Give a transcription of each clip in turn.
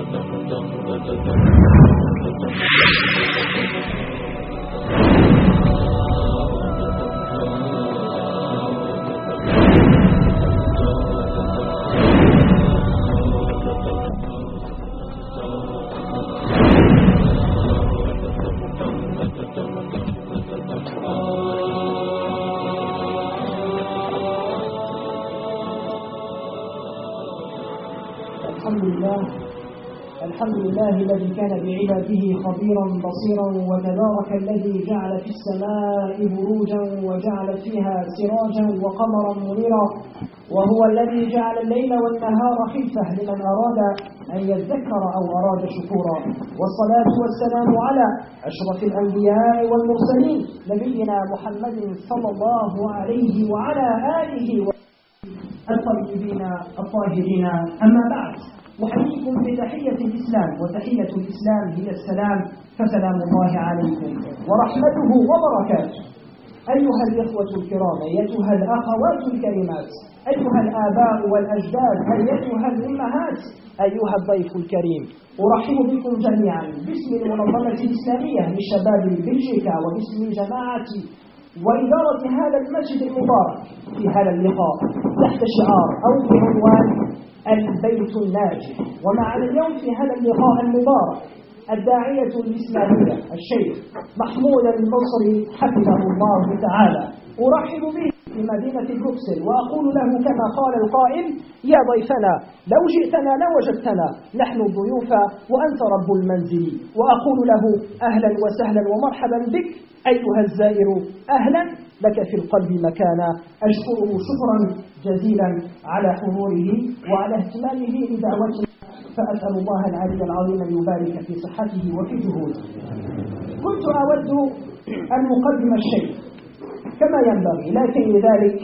الحمد لله الحمد لله الذي كان بعباده خبيرا بصيرا وتبارك الذي جعل في السماء بروجا وجعل فيها سراجا وقمرا منيرا وهو الذي جعل الليل والنهار خلفه لمن أراد أن يذكر أو أراد شكورا والصلاة والسلام على أشرف الأنبياء والمرسلين نبينا محمد صلى الله عليه وعلى آله وسلم الطيبين الطاهرين أما بعد أحييكم بتحية الإسلام وتحية الإسلام هي السلام فسلام الله عليكم ورحمته وبركاته أيها الإخوة الكرام أيتها الأخوات الكريمات أيها الآباء والأجداد أيتها الأمهات أيها الضيف الكريم أرحب بكم جميعا باسم المنظمة الإسلامية لشباب بلجيكا وباسم جماعة وإدارة هذا المسجد المبارك في هذا اللقاء تحت شعار أو بعنوان البيت الناجح ومعنا اليوم في هذا اللقاء المبارك الداعية الإسلامية الشيخ محمود المصري حفظه الله تعالى أرحب به في مدينة بروكسل وأقول له كما قال القائل يا ضيفنا لو جئتنا لوجدتنا نحن الضيوف وأنت رب المنزل وأقول له أهلا وسهلا ومرحبا بك أيها الزائر أهلا لك في القلب مكانا أشكره شكرا جزيلا على حضوره وعلى اهتمامه بدعوته فأسأل الله العلي العظيم أن يبارك في صحته وفي جهوده كنت أود أن أقدم الشيء كما ينبغي لكن لذلك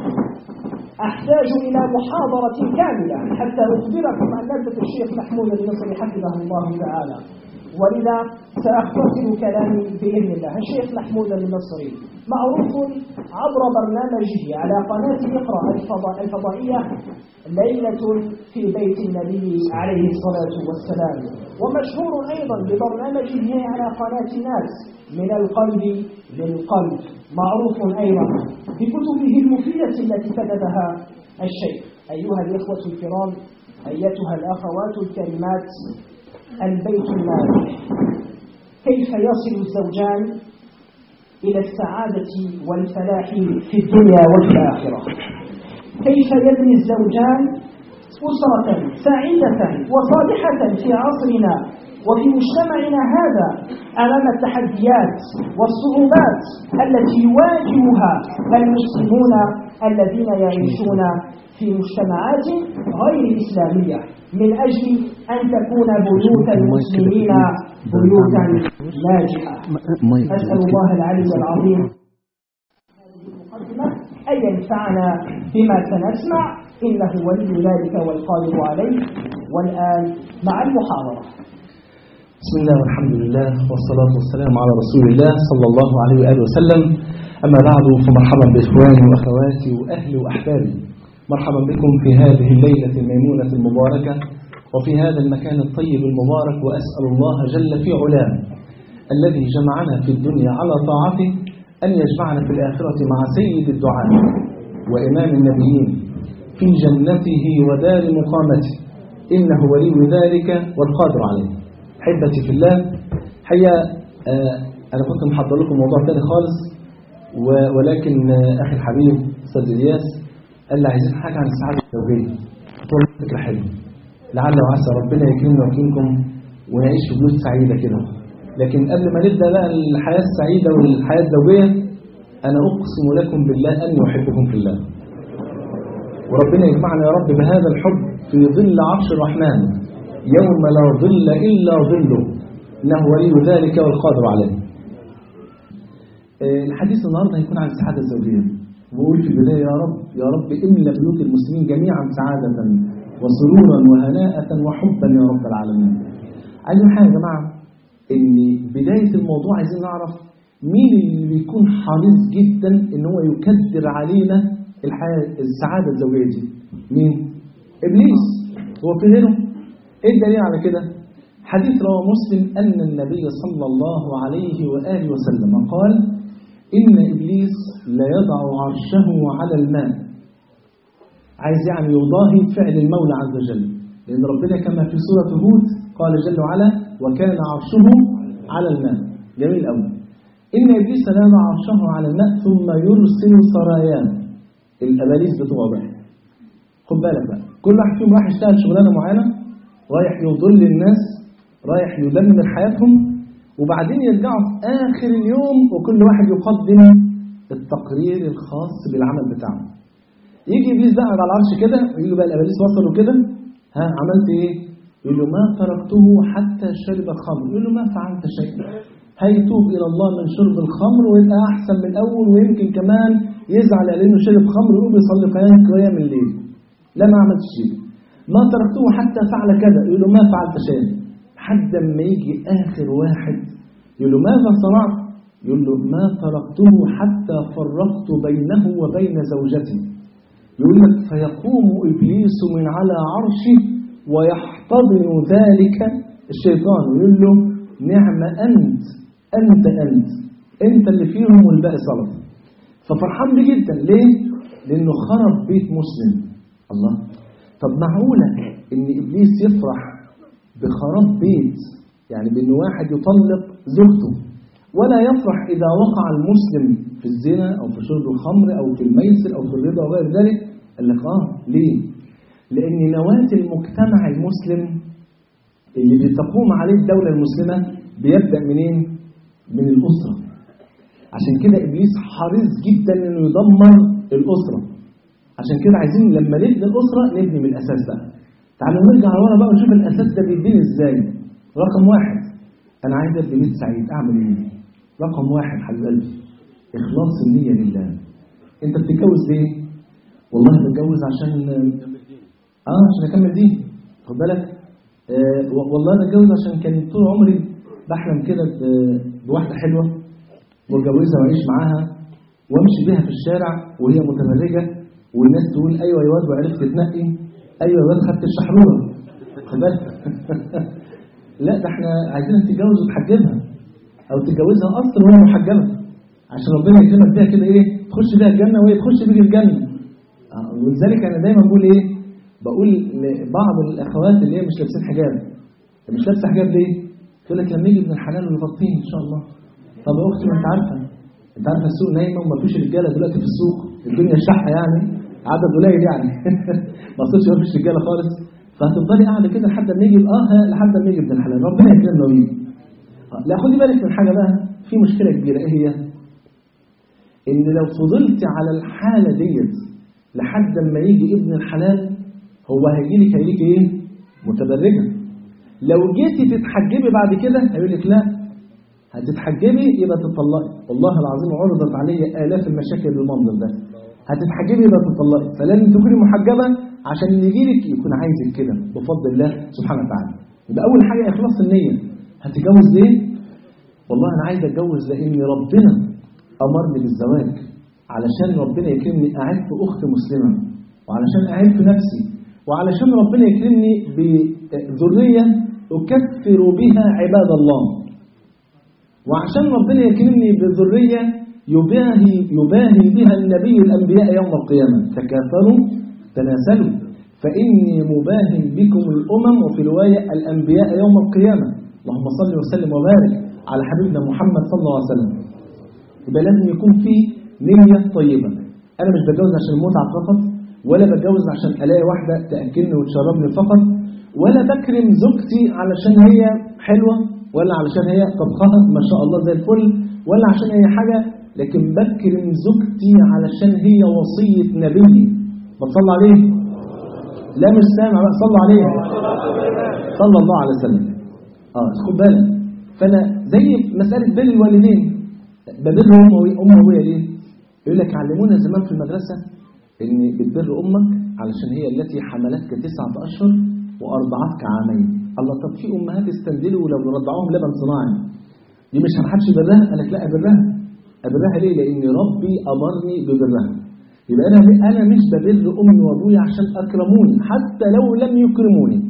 أحتاج إلى محاضرة كاملة حتى أخبركم عن لذة الشيخ محمود المصري حفظه الله تعالى ولذا سأختصر كلامي بإذن الله الشيخ محمود المصري معروف عبر برنامجه على قناة اقرأ الفضاء الفضائية ليلة في بيت النبي عليه الصلاة والسلام ومشهور أيضا ببرنامجه على قناة الناس من القلب للقلب معروف أيضا بكتبه المفيدة التي كتبها الشيخ أيها الإخوة الكرام أيتها الأخوات الكريمات البيت الناجح كيف يصل الزوجان إلى السعادة والفلاح في الدنيا وفي الآخرة كيف يبني الزوجان أسرة سعيدة وصالحة في عصرنا وفي مجتمعنا هذا أمام التحديات والصعوبات التي يواجهها المسلمون الذين يعيشون في مجتمعات غير إسلامية من أجل أن تكون بيوت المسلمين بيوتا ناجحة أسأل الله العلي العظيم أن ينفعنا بما سنسمع إنه ولي ذلك والقادر عليه والآن مع المحاضرة بسم الله والحمد لله والصلاة والسلام على رسول الله صلى الله عليه وآله وسلم أما بعد فمرحبا بإخواني وأخواتي وأهلي وأحبابي مرحبا بكم في هذه الليلة الميمونة المباركة وفي هذا المكان الطيب المبارك وأسأل الله جل في علاه الذي جمعنا في الدنيا على طاعته أن يجمعنا في الآخرة مع سيد الدعاء وإمام النبيين في جنته ودار مقامته إنه ولي ذلك والقادر عليه حبتي في الله حقيقة آه أنا كنت محضر لكم موضوع تاني خالص ولكن آه أخي الحبيب أستاذ إلياس قال لي عايزين حاجة عن السعادة الزوجية قلت له فكرة حلوة لعل وعسى ربنا يكرمنا ويكرمكم ونعيش في بيوت سعيدة كده لكن قبل ما نبدأ بقى الحياة السعيدة والحياة الزوجية أنا أقسم لكم بالله أني أحبكم في الله وربنا يجمعنا يا رب بهذا الحب في ظل عرش الرحمن يوم لا ظل إلا ظله إنه ولي ذلك والقادر عليه الحديث النهاردة هيكون عن السعادة الزوجية وقول في البداية يا رب يا رب املى بيوت المسلمين جميعا سعادة وسرورا وهناءة وحبا يا رب العالمين عايزين حاجة يا جماعة ان بداية الموضوع عايزين نعرف مين اللي بيكون حريص جدا ان هو يكدر علينا الحياة السعادة الزوجية دي مين ابليس هو في غيره ايه الدليل على كده حديث رواه مسلم ان النبي صلى الله عليه واله وسلم قال ان ابليس لا يضع عرشه على الماء عايز يعني يضاهي فعل المولى عز وجل لان ربنا كما في سوره هود قال جل وعلا وكان عرشه على الماء جميل قوي ان ابليس لا يضع عرشه على الماء ثم يرسل سراياه الاباليس بتوعه بقى خد بالك بقى كل واحد فيهم راح يشتغل شغلانه معينه رايح يضل الناس رايح يدمر حياتهم وبعدين يرجعوا في اخر اليوم وكل واحد يقدم التقرير الخاص بالعمل بتاعه يجي ابليس بقى على العرش كده ويجي بقى الاباليس وصلوا كده ها عملت ايه؟ يقول له ما تركته حتى شرب الخمر يقول له ما فعلت شيئا هيتوب الى الله من شرب الخمر ويبقى احسن من الاول ويمكن كمان يزعل لانه شرب خمر ويقوم يصلي قيام قيام الليل لا ما عملت شيء ما تركته حتى فعل كذا يقول له ما فعلت شيئا حد ما يجي اخر واحد يقول له ماذا صنعت يقول له ما تركته حتى فرقت بينه وبين زوجتي يقول لك فيقوم ابليس من على عرشه ويحتضن ذلك الشيطان ويقول له نعم انت انت انت انت اللي فيهم والباقي سلطه ففرحان بيه جدا ليه؟ لانه خرب بيت مسلم الله طب معقوله ان ابليس يفرح بخراب بيت يعني بان واحد يطلق زوجته ولا يفرح اذا وقع المسلم في الزنا او في شرب الخمر او في الميسر او في الربا وغير ذلك قال لك اه ليه؟ لان نواه المجتمع المسلم اللي بتقوم عليه الدوله المسلمه بيبدا منين؟ من الاسره عشان كده ابليس حريص جدا انه يدمر الاسره عشان كده عايزين لما نبني الاسره نبني من الاساس بقى تعالوا نرجع لورا بقى ونشوف الاساس ده بيتبني ازاي رقم واحد انا عايز ابني بيت سعيد اعمل ايه رقم واحد حبيب قلبي اخلاص النيه لله انت بتتجوز ليه والله بتجوز عشان اه عشان اكمل دين خد بالك آه والله انا اتجوز عشان كان طول عمري بحلم كده بواحده حلوه واتجوزها واعيش معاها وامشي بيها في الشارع وهي متبرجه والناس تقول ايوه يا واد وعرفت تنقي ايوه يا واد خدت الشحروره خد بالك لا ده احنا عايزينك تتجوز وتحجبها او تتجوزها اصلا وهي محجبه عشان ربنا يكرمك بيها كده ايه تخش بيها الجنه وهي تخش بيك الجنه آه ولذلك انا دايما بقول ايه بقول لبعض الاخوات اللي هي مش لابسين حجاب مش لابسه حجاب ليه؟ تقول لك لما يجي ابن الحلال ويغطيني ان شاء الله طب يا اختي ما انت عارفه انت عارفه السوق نايمه ومفيش رجاله دلوقتي في السوق الدنيا شحه يعني عدد قليل يعني ما اقصدش ما فيش رجاله خالص فهتفضلي قاعده كده لحد ما يجي اه لحد ما يجي ابن الحلال ربنا يكرمنا ويجي لا خدي بالك من حاجه بقى في مشكله كبيره ايه هي؟ ان لو فضلت على الحاله ديت لحد ما يجي ابن الحلال هو هيجي لك هيجي ايه؟ متبرجه لو جيتي تتحجبي بعد كده هيقول لك لا هتتحجبي يبقى تطلقي والله العظيم عرضت علي آلاف المشاكل بالمنظر ده هتتحجبي يبقى تطلقي فلازم تكوني محجبة عشان اللي يجيلك يكون عايزك كده بفضل الله سبحانه وتعالى يبقى أول حاجة إخلاص النية هتتجوز ليه؟ والله أنا عايز أتجوز لأن ربنا أمرني بالزواج علشان ربنا يكرمني أعف أخت مسلمة وعلشان أعف نفسي وعلشان ربنا يكرمني بذرية أكثر بها عباد الله وعشان ربنا يكرمني بذرية يباهي, يباهي بها النبي الأنبياء يوم القيامة تكاثروا تناسلوا فإني مباهي بكم الأمم وفي رواية الأنبياء يوم القيامة اللهم صل وسلم وبارك على حبيبنا محمد صلى الله عليه وسلم يبقى لازم يكون في نية طيبة أنا مش بتجوز عشان المتعة فقط ولا بتجوز عشان ألاقي واحدة تأكلني وتشربني فقط ولا بكرم زوجتي علشان هي حلوة ولا علشان هي طبخها ما شاء الله زي الفل ولا عشان هي حاجة لكن بكرم زوجتي علشان هي وصية نبي بتصلى عليه لا مش سامع بقى صلى عليه صلى الله عليه وسلم اه خد بالك فانا زي مسألة بر الوالدين ببر امه امه وابويا ليه؟ يقول لك علمونا زمان في المدرسة ان بتبر امك علشان هي التي حملتك تسعة اشهر وارضعتك عامين الله طب في امهات استندلوا ولو رضعوهم لبن صناعي دي مش هنحدش برها قال لك لا ابرها ابرها ليه لان ربي امرني ببرها يبقى انا انا مش ببر امي وابويا عشان اكرموني حتى لو لم يكرموني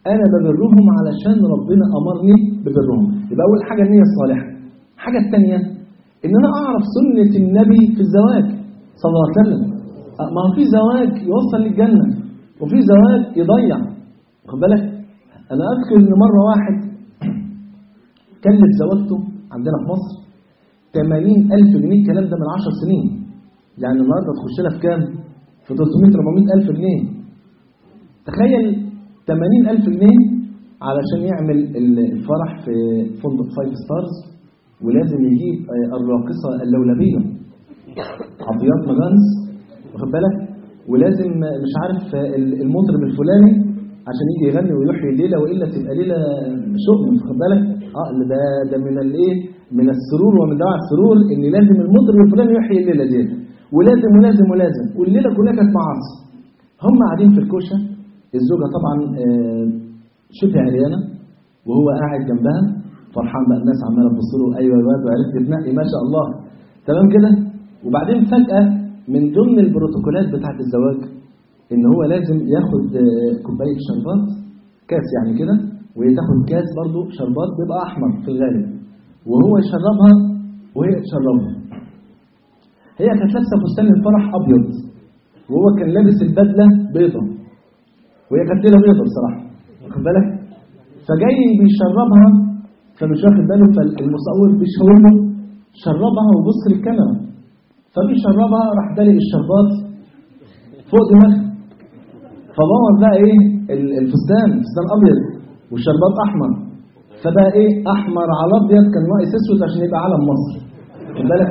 انا ببرهم علشان ربنا امرني ببرهم يبقى اول حاجه النيه الصالحه الحاجه الثانيه ان انا اعرف سنه النبي في الزواج صلى الله عليه وسلم أه، ما هو في زواج يوصل للجنه وفي زواج يضيع واخد بالك انا اذكر ان مره واحد كلف زوجته عندنا في مصر 80000 جنيه الكلام ده من 10 سنين يعني النهارده تخش لها في كام؟ في 300 400000 جنيه تخيل 80000 جنيه علشان يعمل ال- الفرح في فندق فايف ستارز ولازم يجيب آه، الراقصه اللولبيه عطيات مجانس واخد بالك ولازم آه، مش عارف آه، ال- المطرب الفلاني عشان يجي يغني ويحيي الليله والا تبقى ليله شغل واخد بالك اه ده ده من الايه من السرور ومن دواعي السرور ان لازم المطرب الفلاني يحيي الليله دي ولازم ولازم ولازم والليله كلها كانت معاصي هم قاعدين في الكوشه الزوجه طبعا آه، شبه عريانه وهو قاعد جنبها فرحان بقى الناس عماله تبص له ايوه يا واد وعرفت تنقي ما شاء الله تمام كده وبعدين فجاه من ضمن البروتوكولات بتاعه الزواج ان هو لازم ياخد آه، كوبايه شربات كاس يعني كده وهي تاخد كاس برضو شربات بيبقى احمر في الغالب وهو يشربها وهي تشربها هي كانت لابسه فستان الفرح ابيض وهو كان لابس البدله بيضه وهي كانت ليله بيضه بصراحه واخد بالك فجاي بيشربها فمش واخد باله فالمصور بيشاور له شربها وبص للكاميرا فبيشربها راح دلق الشربات فوق دماغه فبوظ بقى ايه ال- الفستان الفستان ابيض والشربات احمر فبقى ايه احمر على ابيض كان ناقص اسود عشان يبقى علم مصر خد بالك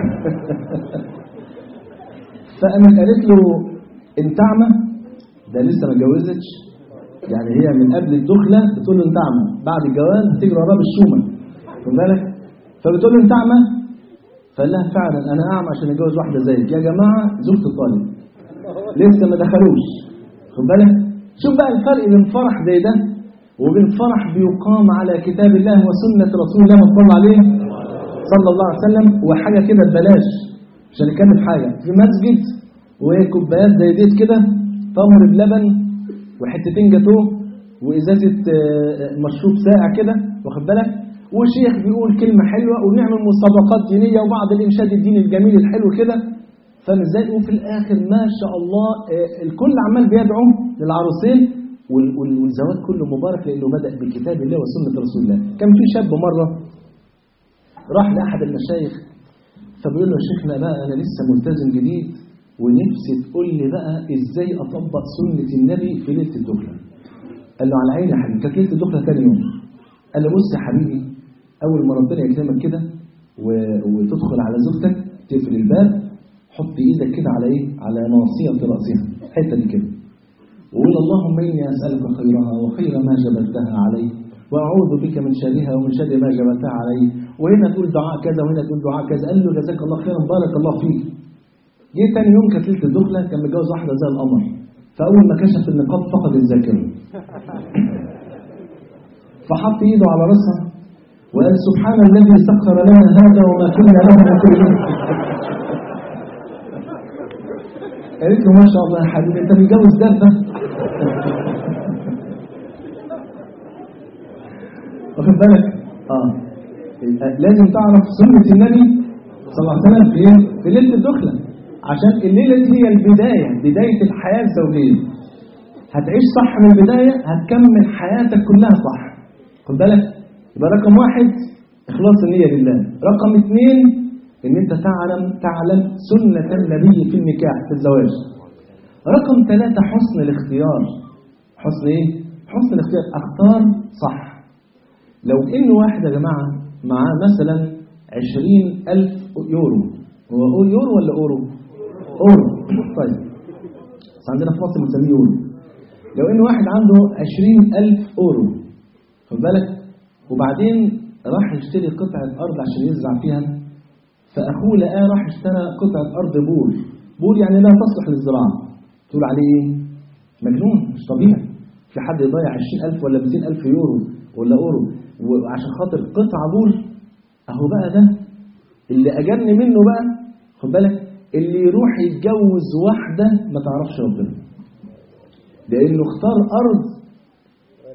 فقامت قالت له انت اعمى ده لسه ما اتجوزتش يعني هي من قبل الدخله بتقول له انت اعمى بعد الجواز هتجري وراه بالشومه خد بالك فبتقول له انت اعمى فقال لها فعلا انا اعمى عشان اتجوز واحده زيك يا جماعه زوجة الطالب لسه ما دخلوش خد بالك شوف بقى الفرق بين فرح زي ده وبين فرح بيقام على كتاب الله وسنه رسول الله صلى الله عليه صلى الله عليه وسلم وحاجه كده ببلاش مش هنتكلم حاجه في مسجد وكوبايات زي ديت كده تمر بلبن وحتتين جاتوه وازازه آه، مشروب ساقع كده واخد بالك وشيخ بيقول كلمه حلوه ونعمل مسابقات دينيه وبعض الانشاد الديني الجميل الحلو كده فاهم ازاي وفي الاخر ما شاء الله آه، الكل عمال بيدعو للعروسين وال- وال- والزواج كله مبارك لانه بدا بكتاب الله وسنه رسول الله كان في شاب مره راح لاحد المشايخ فبيقول له يا شيخنا بقى انا لسه ملتزم جديد ونفسي تقول لي بقى ازاي اطبق سنه النبي في ليله الدخله قال له على عيني يا حبيبي كانت ليله الدخله ثاني يوم قال له بص يا حبيبي اول ما ربنا يكرمك كده و- وتدخل على زوجتك تقفل الباب حط ايدك كده على ايه على ناصيه راسها الحته دي كده وقول اللهم اني اسالك خيرها وخير ما جبلتها عليه واعوذ بك من شرها ومن شر ما جبلتها عليه وهنا تقول دعاء كذا وهنا تقول دعاء كذا قال له جزاك الله خيرا بارك الله فيك جه تاني يوم كانت ليله الدخله كان متجوز واحده زي القمر فاول ما كشف النقاب فقد الذاكره فحط ايده على راسها وقال سبحان الذي سخر لنا هذا وما كنا له مقرنين قالت له ما شاء الله يا حبيبي انت متجوز دابه واخد بالك اه لازم تعرف سنه النبي صلى الله عليه وسلم في ايه؟ في ليله الدخله عشان الليله دي هي البدايه بدايه الحياه الزوجيه هتعيش صح من البدايه هتكمل حياتك كلها صح خد بالك يبقى رقم واحد اخلاص النيه لله رقم اثنين ان انت تعلم تعلم سنه النبي في النكاح في الزواج رقم ثلاثة حسن الاختيار حسن ايه؟ حسن الاختيار اختار صح لو ان واحد يا جماعة معاه مثلا عشرين ألف يورو هو أقول يورو ولا أورو؟ أورو طيب بس عندنا في مصر بنسميه يورو لو ان واحد عنده عشرين ألف أورو خد بالك وبعدين راح يشتري قطعة أرض عشان يزرع فيها فأخوه لقاه راح اشترى قطعة أرض بور بور يعني لا تصلح للزراعة تقول عليه ايه؟ مجنون مش طبيعي في حد يضيع 20000 ولا 200000 يورو ولا اورو وعشان خاطر قطعة بور اهو بقى ده اللي اجرني منه بقى خد بالك اللي يروح يتجوز واحدة ما تعرفش ربنا لانه اختار ارض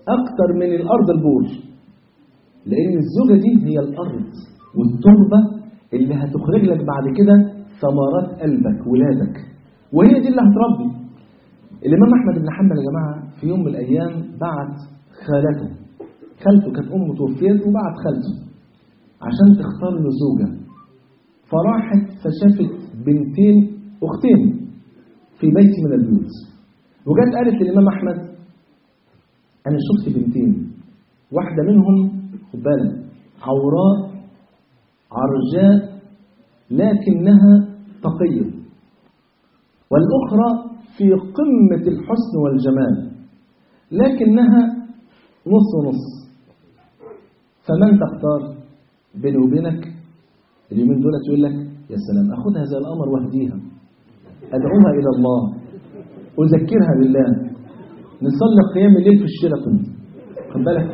أكتر من الأرض البور لأن الزوجة دي هي الأرض والتربة اللي هتخرج لك بعد كده ثمرات قلبك ولادك وهي دي اللي هتربي الإمام أحمد بن حنبل يا جماعة في يوم من الأيام بعت خالته خالته كانت أمه توفيت وبعت خالته عشان تختار له زوجة فراحت فشافت بنتين أختين في بيت من البيوت وجت قالت للإمام أحمد أنا شفت بنتين واحدة منهم خد بالك عوراء عرجاء لكنها تقية والأخرى في قمة الحسن والجمال لكنها نص نص فمن تختار بيني وبينك اليومين دول تقول لك يا سلام أخذها زي القمر واهديها أدعوها إلى الله أذكرها بالله نصلي قيام الليل في الشيراتون خد بالك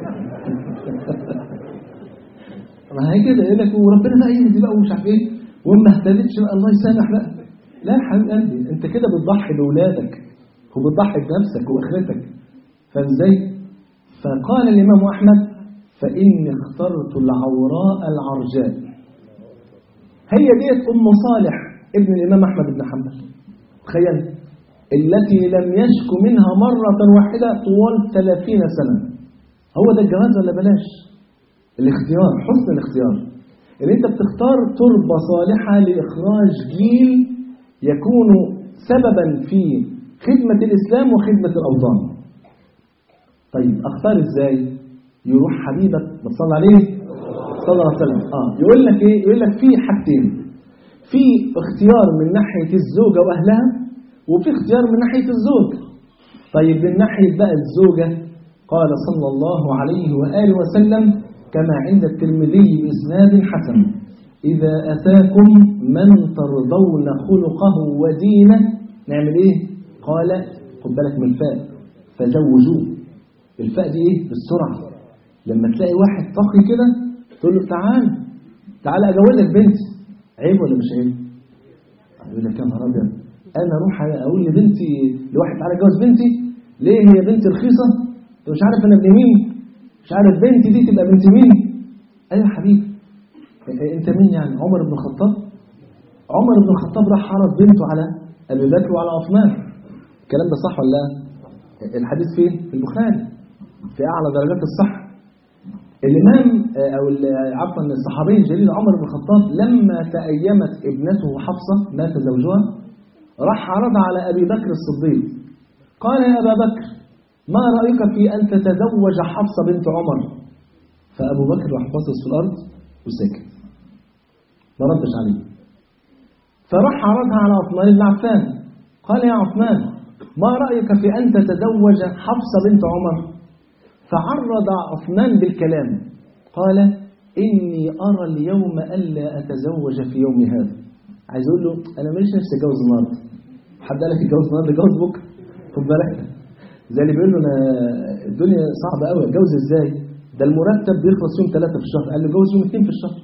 ما هي كده يقول لك وربنا بقى يهدي بقى ومش عارف ايه وما اهتدتش بقى الله يسامح بقى لا يا حبيب قلبي انت كده بتضحي باولادك وبتضحي بنفسك واخرتك فازاي فقال الامام احمد فاني اخترت العوراء العرجاء هي ديت ام صالح ابن الامام احمد بن حنبل تخيل التي لم يشك منها مرة واحدة طوال 30 سنة هو ده الجواز ولا بلاش الاختيار حسن الاختيار ان انت بتختار تربة صالحة لإخراج جيل يكون سببا في خدمة الإسلام وخدمة الأوطان طيب اختار ازاي يروح حبيبك بتصلى عليه صلى الله عليه وسلم اه يقول لك ايه يقول لك في حاجتين في اختيار من ناحية الزوجة وأهلها وفي اختيار من ناحية الزوج طيب من ناحية بقى الزوجة قال صلى الله عليه وآله وسلم كما عند الترمذي بإسناد حسن إذا أتاكم من ترضون خلقه ودينه نعمل إيه؟ قال خد بالك من الفاء فزوجوه الفاء دي إيه؟ بالسرعة لما تلاقي واحد طاقي كده تقول له تعال تعال أجوزك بنتي عيب ولا مش عيب؟ يقول لك يا نهار أبيض انا اروح اقول لبنتي لواحد تعالى اتجوز بنتي ليه هي بنتي رخيصه انت مش عارف انا ابن مين مش عارف بنتي دي تبقى بنت مين ايوه يا حبيبي انت مين يعني عمر بن الخطاب عمر بن الخطاب راح عرض بنته على ابي بكر وعلى عثمان الكلام ده صح ولا لا الحديث فين في البخاري في اعلى درجات الصحه الامام او عفوا الصحابي الجليل عمر بن الخطاب لما تأيمت ابنته حفصه مات زوجها راح عرضها على أبي بكر الصديق قال يا أبا بكر ما رأيك في أن تتزوج حفصة بنت عمر فأبو بكر راح باصص في الأرض وسكت ما ردش عليه فراح عرضها على عثمان بن عفان قال يا عثمان ما رأيك في أن تتزوج حفصة بنت عمر فعرض عثمان بالكلام قال إني أرى اليوم ألا أتزوج في يوم هذا عايز أقول له أنا ماليش نفسي أتجوز النهارده حد قال لك اتجوز النهارده اتجوز بكره خد بالك زي اللي بيقول له انا الدنيا صعبه قوي اتجوز ازاي ده المرتب بيخلص يوم ثلاثة في الشهر قال له اتجوز يوم اثنين في الشهر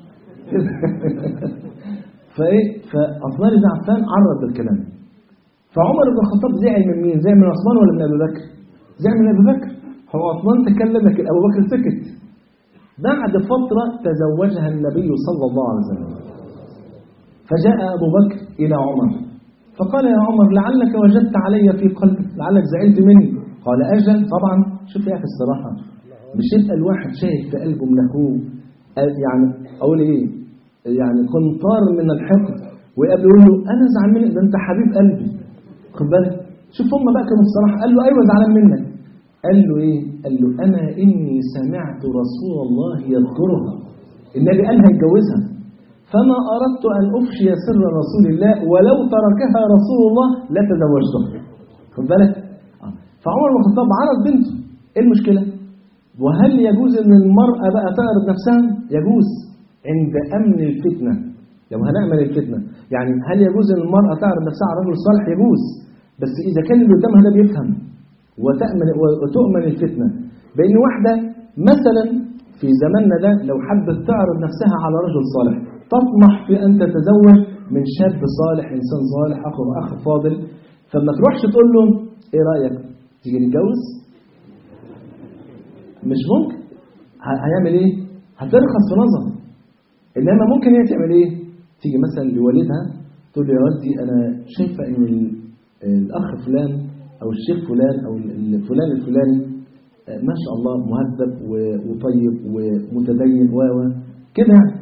فايه فعثمان بن عفان عرض بالكلام فعمر بن الخطاب زعل من مين زعل من عثمان ولا من ابي بكر زعل من ابي بكر هو عثمان تكلم لكن ابو بكر سكت بعد فترة تزوجها النبي صلى الله عليه وسلم فجاء أبو بكر إلى عمر فقال يا عمر لعلك وجدت علي في قلبك لعلك زعلت مني قال أجل طبعا شوف يا أخي الصراحة مش يبقى الواحد شايف في قلبه من أخوه يعني أقول إيه يعني قنطار من الحقد ويقابل يقول له أنا زعلان منك ده أنت حبيب قلبي خد بالك شوف هم بقى كانوا الصراحة قال له أيوه زعلان منك قال له إيه قال له أنا إني سمعت رسول الله يذكرها النبي قال هيتجوزها فما أردت أن أفشي سر رسول الله ولو تركها رسول الله لتزوجتها خد بالك فعمر بن الخطاب عرض بنته ايه المشكلة وهل يجوز ان المرأة بقى تعرض نفسها يجوز عند أمن الفتنة لو هنعمل الفتنة يعني هل يجوز ان المرأة تعرض نفسها على رجل صالح يجوز بس إذا كان اللي قدامها ده بيفهم وتأمن وتؤمن الفتنة بأن واحدة مثلا في زماننا ده لو حبت تعرض نفسها على رجل صالح تطمح في أن تتزوج من شاب صالح إنسان صالح أخ أخ فاضل فما تروحش تقول له إيه رأيك تيجي نتجوز مش ممكن ه- هيعمل ايه هترخص في نظر انما ممكن هي تعمل ايه تيجي مثلا لوالدها تقول له يا والدي انا شايفه ان ال- الاخ فلان او الشيخ فلان او ال- الفلان الفلاني آه، ما شاء الله مهذب و- وطيب ومتدين و و كده يعني.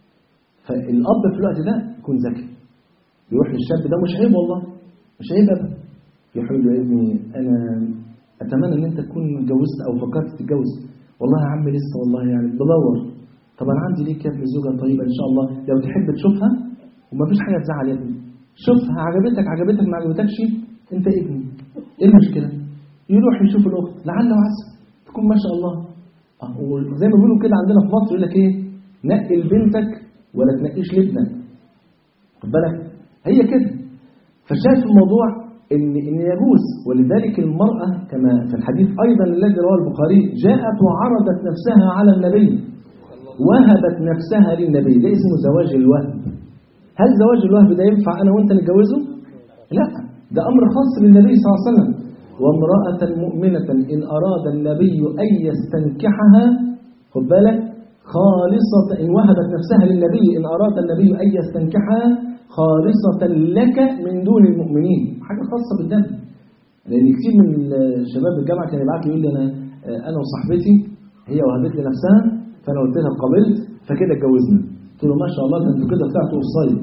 فالاب في الوقت ده يكون ذكي يروح للشاب ده مش عيب والله مش عيب ابدا يقول له يا ابني انا اتمنى ان انت تكون اتجوزت او فكرت تتجوز والله يا عم لسه والله يعني بدور طب انا عندي ليك يا ابني زوجه طيبه ان شاء الله لو تحب تشوفها ومفيش حاجه تزعل يا ابني شوفها عجبتك عجبتك ما عجبتكش انت ابني ايه المشكله يروح يشوف الاخت لعل وعسى تكون ما شاء الله آه، وزي ما بيقولوا كده عندنا في مصر يقول لك ايه نقي لبنتك ولا تنقيش لابنك خد بالك هي كده فالشاهد في الموضوع ان ان يجوز ولذلك المراه كما في الحديث ايضا الذي رواه البخاري جاءت وعرضت نفسها على النبي وهبت نفسها للنبي ده اسمه زواج الوهب هل زواج الوهب ده ينفع انا وانت نتجوزه؟ لا ده امر خاص بالنبي صلى الله عليه وسلم وامراه مؤمنه ان اراد النبي ان يستنكحها خد بالك خالصة إن وهبت نفسها للنبي إن أراد النبي أن يستنكحها خالصة لك من دون المؤمنين حاجة خاصة بالدم لأن كتير من الشباب الجامعة كان يبعت لي يقول لي أنا أنا وصاحبتي هي وهبت لي نفسها فأنا قلت لها قبلت فكده اتجوزنا قلت له ما شاء الله ده أنتوا كده طلعتوا قصير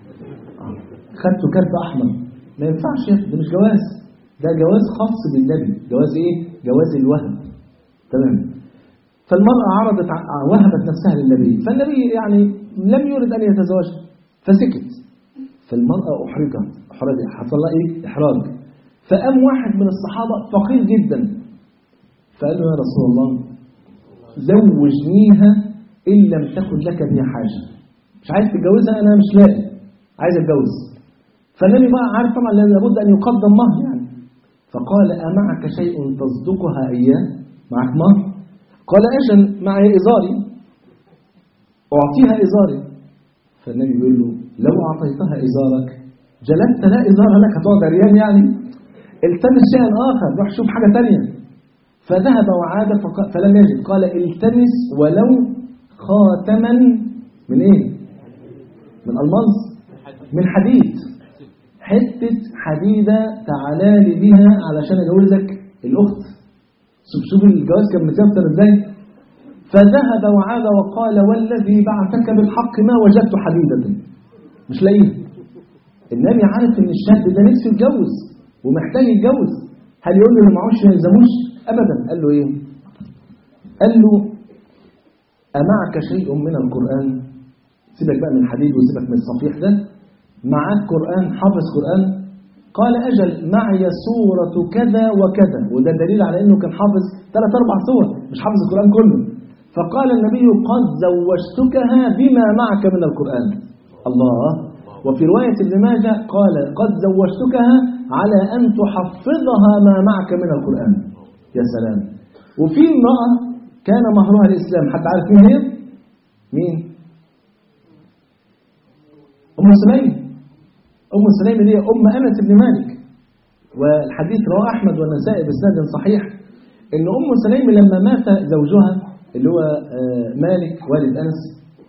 خدتوا كارت أحمر ما ينفعش يا أخي، ده مش جواز ده جواز خاص بالنبي جواز إيه؟ جواز الوهب تمام فالمرأة عرضت ع- وهبت نفسها للنبي فالنبي يعني لم يرد أن يتزوج فسكت فالمرأة أحرجت أحرج حصل لها إيه؟ إحراج فقام واحد من الصحابة فقير جدا فقال له يا رسول الله زوجنيها إن لم تكن لك بها حاجة مش عايز تتجوزها أنا مش لاقي عايز أتجوز فالنبي بقى عارف طبعا لأن لابد أن يقدم مهر يعني فقال أمعك شيء تصدقها إياه معك مهر قال أجل معي إزاري أعطيها إزاري فالنبي يقول له لو أعطيتها إزارك جلست لا إزار لك هتقعد عريان يعني التمس شيئا آخر روح شوف حاجة تانية فذهب وعاد فق- فلم يجد قال التمس ولو خاتما من إيه؟ من ألماس من حديد حتة حديدة تعالى لي بها علشان أجوزك الأخت شوف شوف الجواز كان متيسر ازاي فذهب وعاد وقال والذي بعثك بالحق ما وجدت حديدة مش لاقيه النبي عارف ان الشاب ده نفسه يتجوز ومحتاج يتجوز هل يقول له اللي معهوش ما يلزموش ابدا قال له ايه قال له امعك شيء من القران سيبك بقى من الحديد وسيبك من الصفيح ده معاك قران حافظ قران قال أجل معي سورة كذا وكذا وده دليل على أنه كان حافظ ثلاث أربع سور مش حافظ القرآن كله فقال النبي قد زوجتكها بما معك من القرآن الله وفي رواية ابن ماجه قال قد زوجتكها على أن تحفظها ما معك من القرآن يا سلام وفي امرأة كان مهرها الإسلام حتى عارف مين هي؟ مين؟ أم سليم أم سليم اللي هي أم أنس بن مالك والحديث رواه أحمد والنسائي بسند صحيح إن أم سليم لما مات زوجها اللي هو آه، مالك والد أنس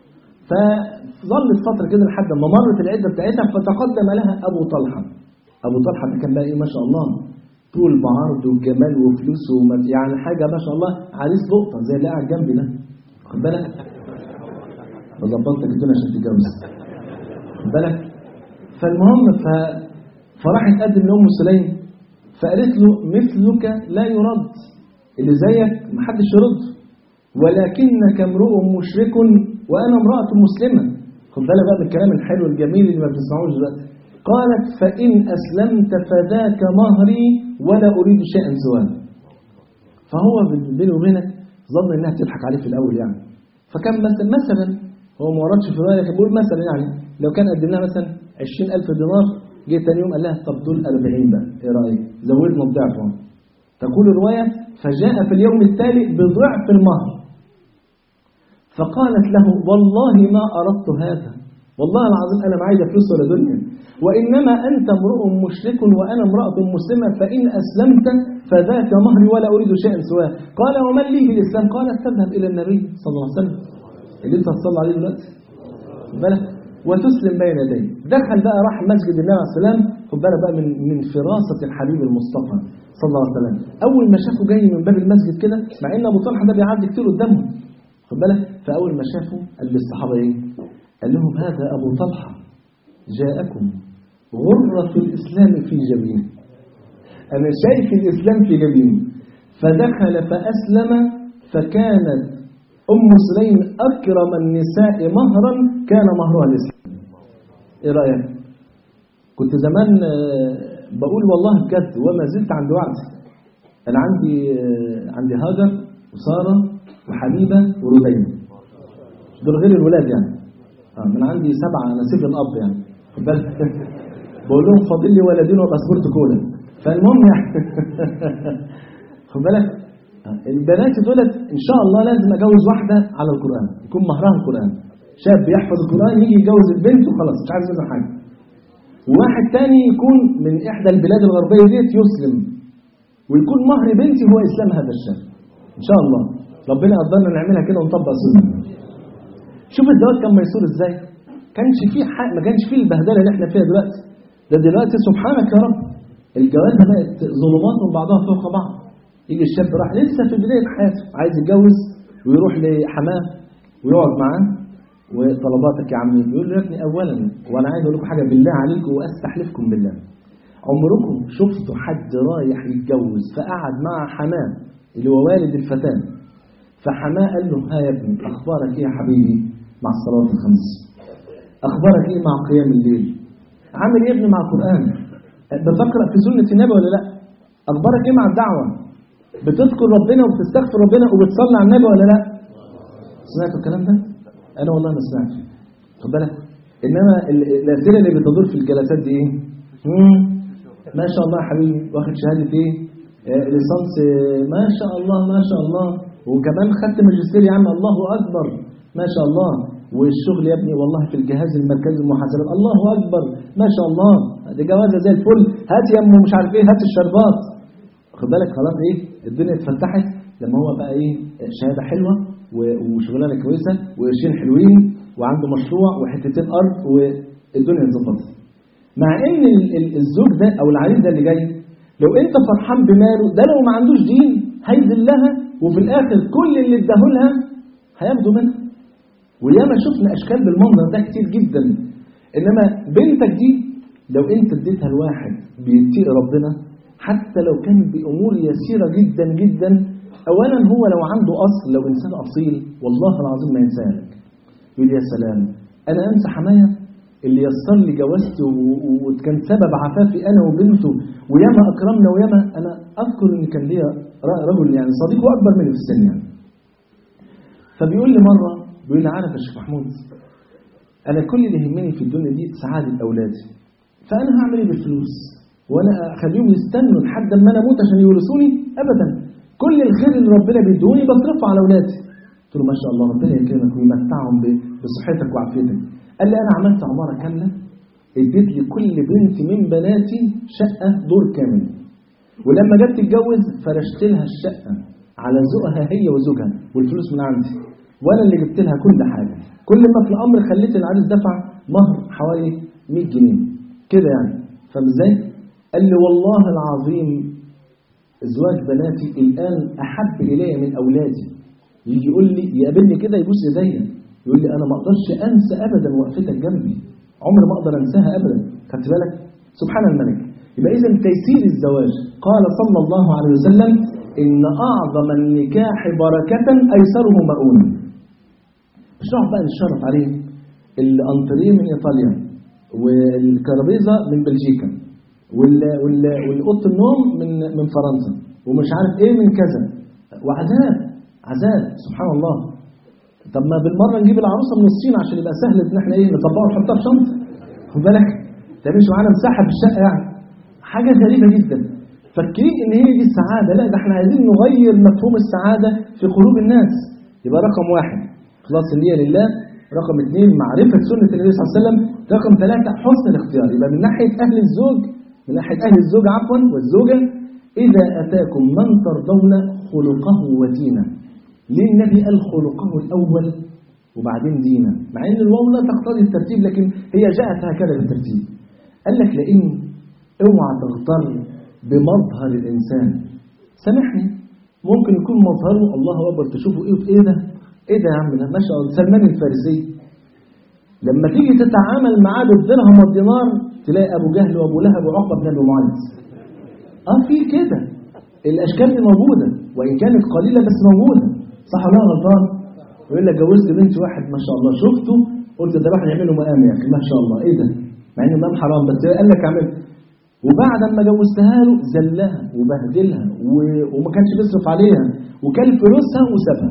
فظلت فترة كده لحد ما مرت العدة بتاعتها فتقدم لها أبو طلحة أبو طلحة ده كان بقى إيه ما شاء الله طول بعرض وجمال وفلوس ومت... يعني حاجة ما شاء الله عريس لقطة زي اللي قاعد جنبي ده خد بالك بظبطتك الدنيا عشان تتجوز خد بالك فالمهم ف... فراحت تقدم لأم سليم فقالت له مثلك لا يرد اللي زيك محدش يرد ولكنك امرؤ مشرك وأنا امرأة مسلمة خد بالك بقى من الكلام الحلو الجميل اللي ما بتسمعوش دلوقتي قالت فإن أسلمت فذاك مهري ولا أريد شيئا سواه فهو بيني وبينك ظن إنها تضحك عليه في الأول يعني فكان مثلا مثلا هو ما وردش في الرواية كان بيقول مثلا يعني لو كان قدم لها مثلا 20000 دينار جه تاني يوم قال لها طب دول 40 بقى ايه رايك زودنا بضعف اهو تقول الروايه فجاء في اليوم التالي بضعف المهر فقالت له والله ما اردت هذا والله العظيم أنا معايا فلوس ولا دنيا وإنما أنت امرؤ مشرك وأنا امرأة مسلمة فإن أسلمت فذاك مهري ولا أريد شيئا سواه قال ومن لي بالإسلام قال تذهب إلى النبي صلى الله عليه وسلم اللي أنت هتصلي عليه دلوقتي خد بالك وتسلم بين يديه دخل بقى راح مسجد النبي عليه السلام خد بالك بقى من من فراسة الحبيب المصطفى صلى الله عليه وسلم أول ما شافه جاي من باب المسجد كده مع إن أبو طلحة ده بيعدي كتير قدامهم خد بالك فأول ما شافه قال للصحابة إيه؟ قال لهم هذا أبو طلحة جاءكم غرة الإسلام في جبينه أنا شايف الإسلام في جبينه فدخل فأسلم فكانت أم سليم أكرم النساء مهرا كان مهرها الإسلام إيه رأيك؟ كنت زمان آه، بقول والله بجد وما زلت عند وعدي أنا عندي آه، عندي هاجر وسارة وحبيبة وربيع دول غير الولاد يعني آه من عندي سبعة نسيب الأب يعني خد بالك بقول لهم فاضل لي ولدين وابقى سبورت كولا فالمهم يعني خد بالك آه، البنات دولت ان شاء الله لازم اجوز واحده على القران يكون مهرها القران شاب يحفظ القران يجي يتجوز البنت وخلاص مش عايز منه حاجه وواحد تاني يكون من احدى البلاد الغربيه ديت يسلم ويكون مهر بنتي هو اسلام هذا الشاب ان شاء الله ربنا يقدرنا نعملها كده ونطبق سنه شوف الزواج كان ميسور ازاي كانش فيه حق ما كانش فيه البهدله اللي احنا فيها دلوقتي ده دلوقتي سبحانك يا رب الجوازه بقت ظلمات من بعضها فوق بعض يجي الشاب راح لسه في بدايه حياته عايز يتجوز ويروح لحماه ويقعد معاه وطلباتك يا عمي يقول له يا ابني اولا وانا عايز اقول لكم حاجه بالله عليكم واستحلفكم بالله عمركم شفتوا حد رايح يتجوز فقعد مع حماه اللي هو والد الفتاه فحماه قال له ها يا ابني اخبارك ايه يا حبيبي مع الصلاه الخمس اخبارك ايه مع قيام الليل عامل ايه يا ابني مع القران بتقرا في سنه النبي ولا لا اخبارك ايه مع الدعوه بتذكر ربنا وبتستغفر ربنا وبتصلي على النبي ولا لا سمعتوا الكلام ده انا والله ما سمعت خد بالك انما ال- الاسئله اللي بتدور في الجلسات دي ايه مم. ما شاء الله يا حبيبي واخد شهاده ايه آه، ليسانس آه، ما شاء الله ما شاء الله وكمان خدت ماجستير يا عم الله اكبر ما شاء الله والشغل يا ابني والله في الجهاز المركزي المحاسبات الله اكبر ما شاء الله دي جوازه زي الفل هات يا ام مش عارف ايه هات الشربات خد بالك خلاص ايه الدنيا اتفتحت لما هو بقى ايه شهاده حلوه و- وشغلانه كويسه وقرشين حلوين وعنده مشروع وحتتين ارض والدنيا اتظبطت مع ان ال- ال- الزوج ده او العريس ده اللي جاي لو انت فرحان بماله ده لو ما عندوش دين هيذلها وفي الاخر كل اللي اداهولها هياخده منها وياما شفنا اشكال بالمنظر ده كتير جدا انما بنتك دي لو انت اديتها لواحد بيتقي ربنا حتى لو كان بامور يسيره جدا جدا اولا هو لو عنده اصل لو انسان اصيل والله العظيم ما ينساك يقول يا سلام انا انسى حمايه اللي يسر لي جوازتي و- و- وكان سبب عفافي انا وبنته وياما اكرمنا وياما انا اذكر ان كان ليا ر- رجل يعني صديق واكبر مني في السن يعني فبيقول لي مره بيقول لي عارف يا شيخ محمود انا كل اللي يهمني في الدنيا دي سعاده اولادي فانا هعمل ايه بالفلوس وانا اخليهم يستنوا لحد ما انا اموت عشان يورثوني ابدا كل الخير اللي ربنا بيدوني بصرفه على اولادي قلت له ما شاء الله ربنا يكرمك ويمتعهم ب- بصحتك وعافيتك قال لي انا عملت عماره كامله اديت لكل بنت من بناتي شقه دور كامل ولما جت تتجوز فرشت لها الشقه على ذوقها هي وزوجها والفلوس من عندي وانا اللي جبت لها كل حاجه كل ما في الامر خليت العريس دفع مهر حوالي 100 جنيه كده يعني فاهم ازاي؟ قال لي والله العظيم زواج بناتي الان احب الي من اولادي يجي يقول لي يقابلني كده يبوس ايديا يقول لي انا ما اقدرش انسى ابدا وقفتك جنبي عمري ما اقدر انساها ابدا خدت بالك سبحان الملك يبقى اذا تيسير الزواج قال صلى الله عليه وسلم ان اعظم النكاح بركه ايسره مؤونه مش نقعد بقى نتشرف عليه الانتريه من ايطاليا والكرابيزه من بلجيكا وال وال والاوضه النوم من من فرنسا ومش عارف ايه من كذا وعذاب عذاب سبحان الله طب ما بالمره نجيب العروسه من الصين عشان يبقى سهل ان احنا ايه نطبقها ونحطها في شنطه خد بالك ده مش معانا مساحه في الشقه يعني حاجه غريبه جدا فاكرين ان هي دي السعاده لا ده احنا عايزين نغير مفهوم السعاده في قلوب الناس يبقى رقم واحد خلاص النيه لله رقم اثنين معرفة سنة النبي صلى الله عليه وسلم رقم ثلاثة حسن الاختيار يبقى من ناحية أهل الزوج من ناحية أهل الزوج عفوا والزوجة إذا أتاكم من ترضون خلقه ودينه ليه النبي قال خلقه الأول وبعدين دينا مع ان الواو لا تقتضي الترتيب لكن هي جاءت هكذا بالترتيب قال لك لان اوعى تغتر بمظهر الانسان سامحني ممكن يكون مظهره الله اكبر تشوفه ايه في ايه ده ايه ده يا عم ده ما شاء الله سلمان الفارسي لما تيجي تتعامل معاه بالدرهم والدينار تلاقي ابو جهل وابو لهب وعقبه بن ابي معيط اه في كده الاشكال دي موجوده وان كانت قليله بس موجوده صح ولا أنا غلطان يقول لك جوزت بنت واحد ما شاء الله شفته قلت ده واحد يعمله مقام يا اخي ما شاء الله ايه ده مع ان المقام حرام بس قال لك اعمل وبعد ما جوزتها له زلها وبهدلها و... وما كانش بيصرف عليها وكل فلوسها وسابها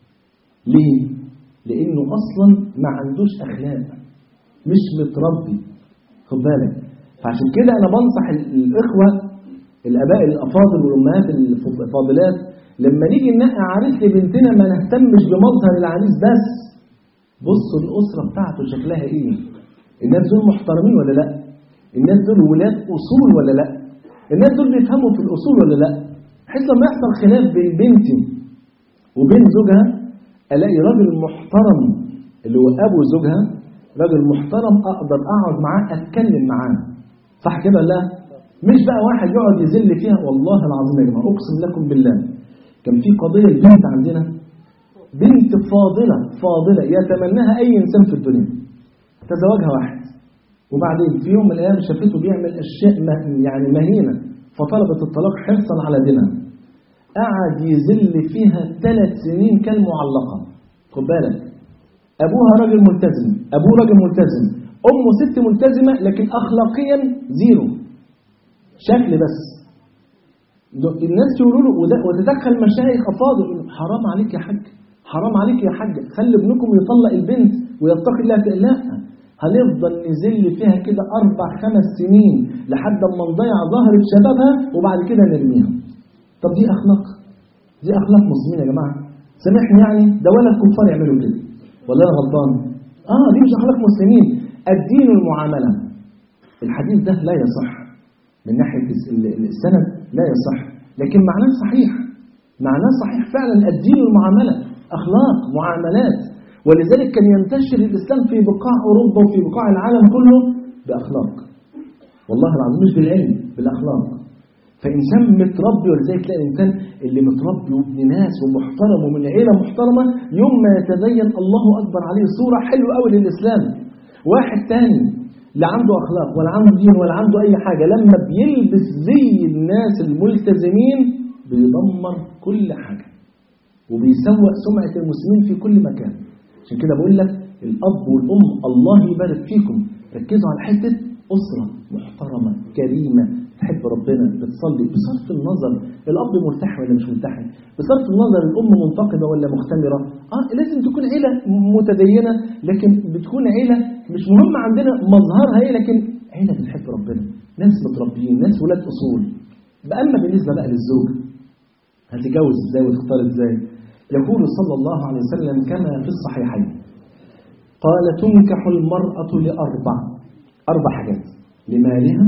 ليه؟ لانه اصلا ما عندوش اخلاق مش متربي خد بالك فعشان كده انا بنصح الاخوه الاباء الافاضل والامهات الفاضلات لما نيجي ننقي عريس لبنتنا ما نهتمش بمظهر العريس بس بصوا الاسره بتاعته شكلها ايه الناس دول محترمين ولا لا الناس دول ولاد اصول ولا لا الناس دول بيفهموا في الاصول ولا لا بحيث لما يحصل خلاف بين بنتي وبين زوجها الاقي راجل محترم اللي هو ابو زوجها راجل محترم اقدر اقعد معاه اتكلم معاه صح كده لا مش بقى واحد يقعد يذل فيها والله العظيم يا جماعه اقسم لكم بالله كان في قضيه البنت عندنا بنت فاضله فاضله يتمناها اي انسان في الدنيا تزوجها واحد وبعدين في يوم من الايام شافته بيعمل اشياء يعني مهينه فطلبت الطلاق حرصا على دينها قعد يذل فيها ثلاث سنين كالمعلقه خد بالك ابوها راجل ملتزم ابوه راجل ملتزم امه ست ملتزمه لكن اخلاقيا زيرو شكل بس الناس يقولوا له وتدخل مشايخ افاضل حرام عليك يا حاج حرام عليك يا حاج خلي ابنكم يطلق البنت ويتقي الله لا هنفضل نزل فيها كده اربع خمس سنين لحد ما نضيع ظهرة شبابها وبعد كده نرميها طب دي اخلاق دي اخلاق مسلمين يا جماعه سامحني يعني ده ولا الكفار يعملوا كده ولا انا غلطان اه دي مش اخلاق مسلمين الدين المعامله الحديث ده لا يصح من ناحيه السند لا يصح لكن معناه صحيح معناه صحيح فعلا الدين المعامله اخلاق معاملات ولذلك كان ينتشر الاسلام في بقاع اوروبا وفي بقاع العالم كله باخلاق والله العظيم مش بالعلم بالاخلاق فانسان متربي ولذلك تلاقي الانسان اللي متربي وابن ناس ومحترم ومن عيله محترمه يوم ما يتدين الله اكبر عليه صوره حلوه قوي للاسلام واحد تاني لا عنده اخلاق ولا عنده دين ولا عنده اي حاجه لما بيلبس زي الناس الملتزمين بيدمر كل حاجه وبيسوء سمعه المسلمين في كل مكان عشان كده بقول لك الاب والام الله يبارك فيكم ركزوا على حته اسره محترمه كريمه تحب ربنا بتصلي بصرف النظر الاب مرتاح ولا مش مرتاح بصرف النظر الام منتقبه ولا مختمره اه لازم تكون عيله متدينه لكن بتكون عيله مش مهم عندنا مظهرها ايه لكن عيله بتحب ربنا ناس متربيين ناس ولاد اصول اما بالنسبه بقى للزوج هتتجوز ازاي وتختار ازاي يقول صلى الله عليه وسلم كما في الصحيحين قال تنكح المرأة لأربع أربع حاجات لمالها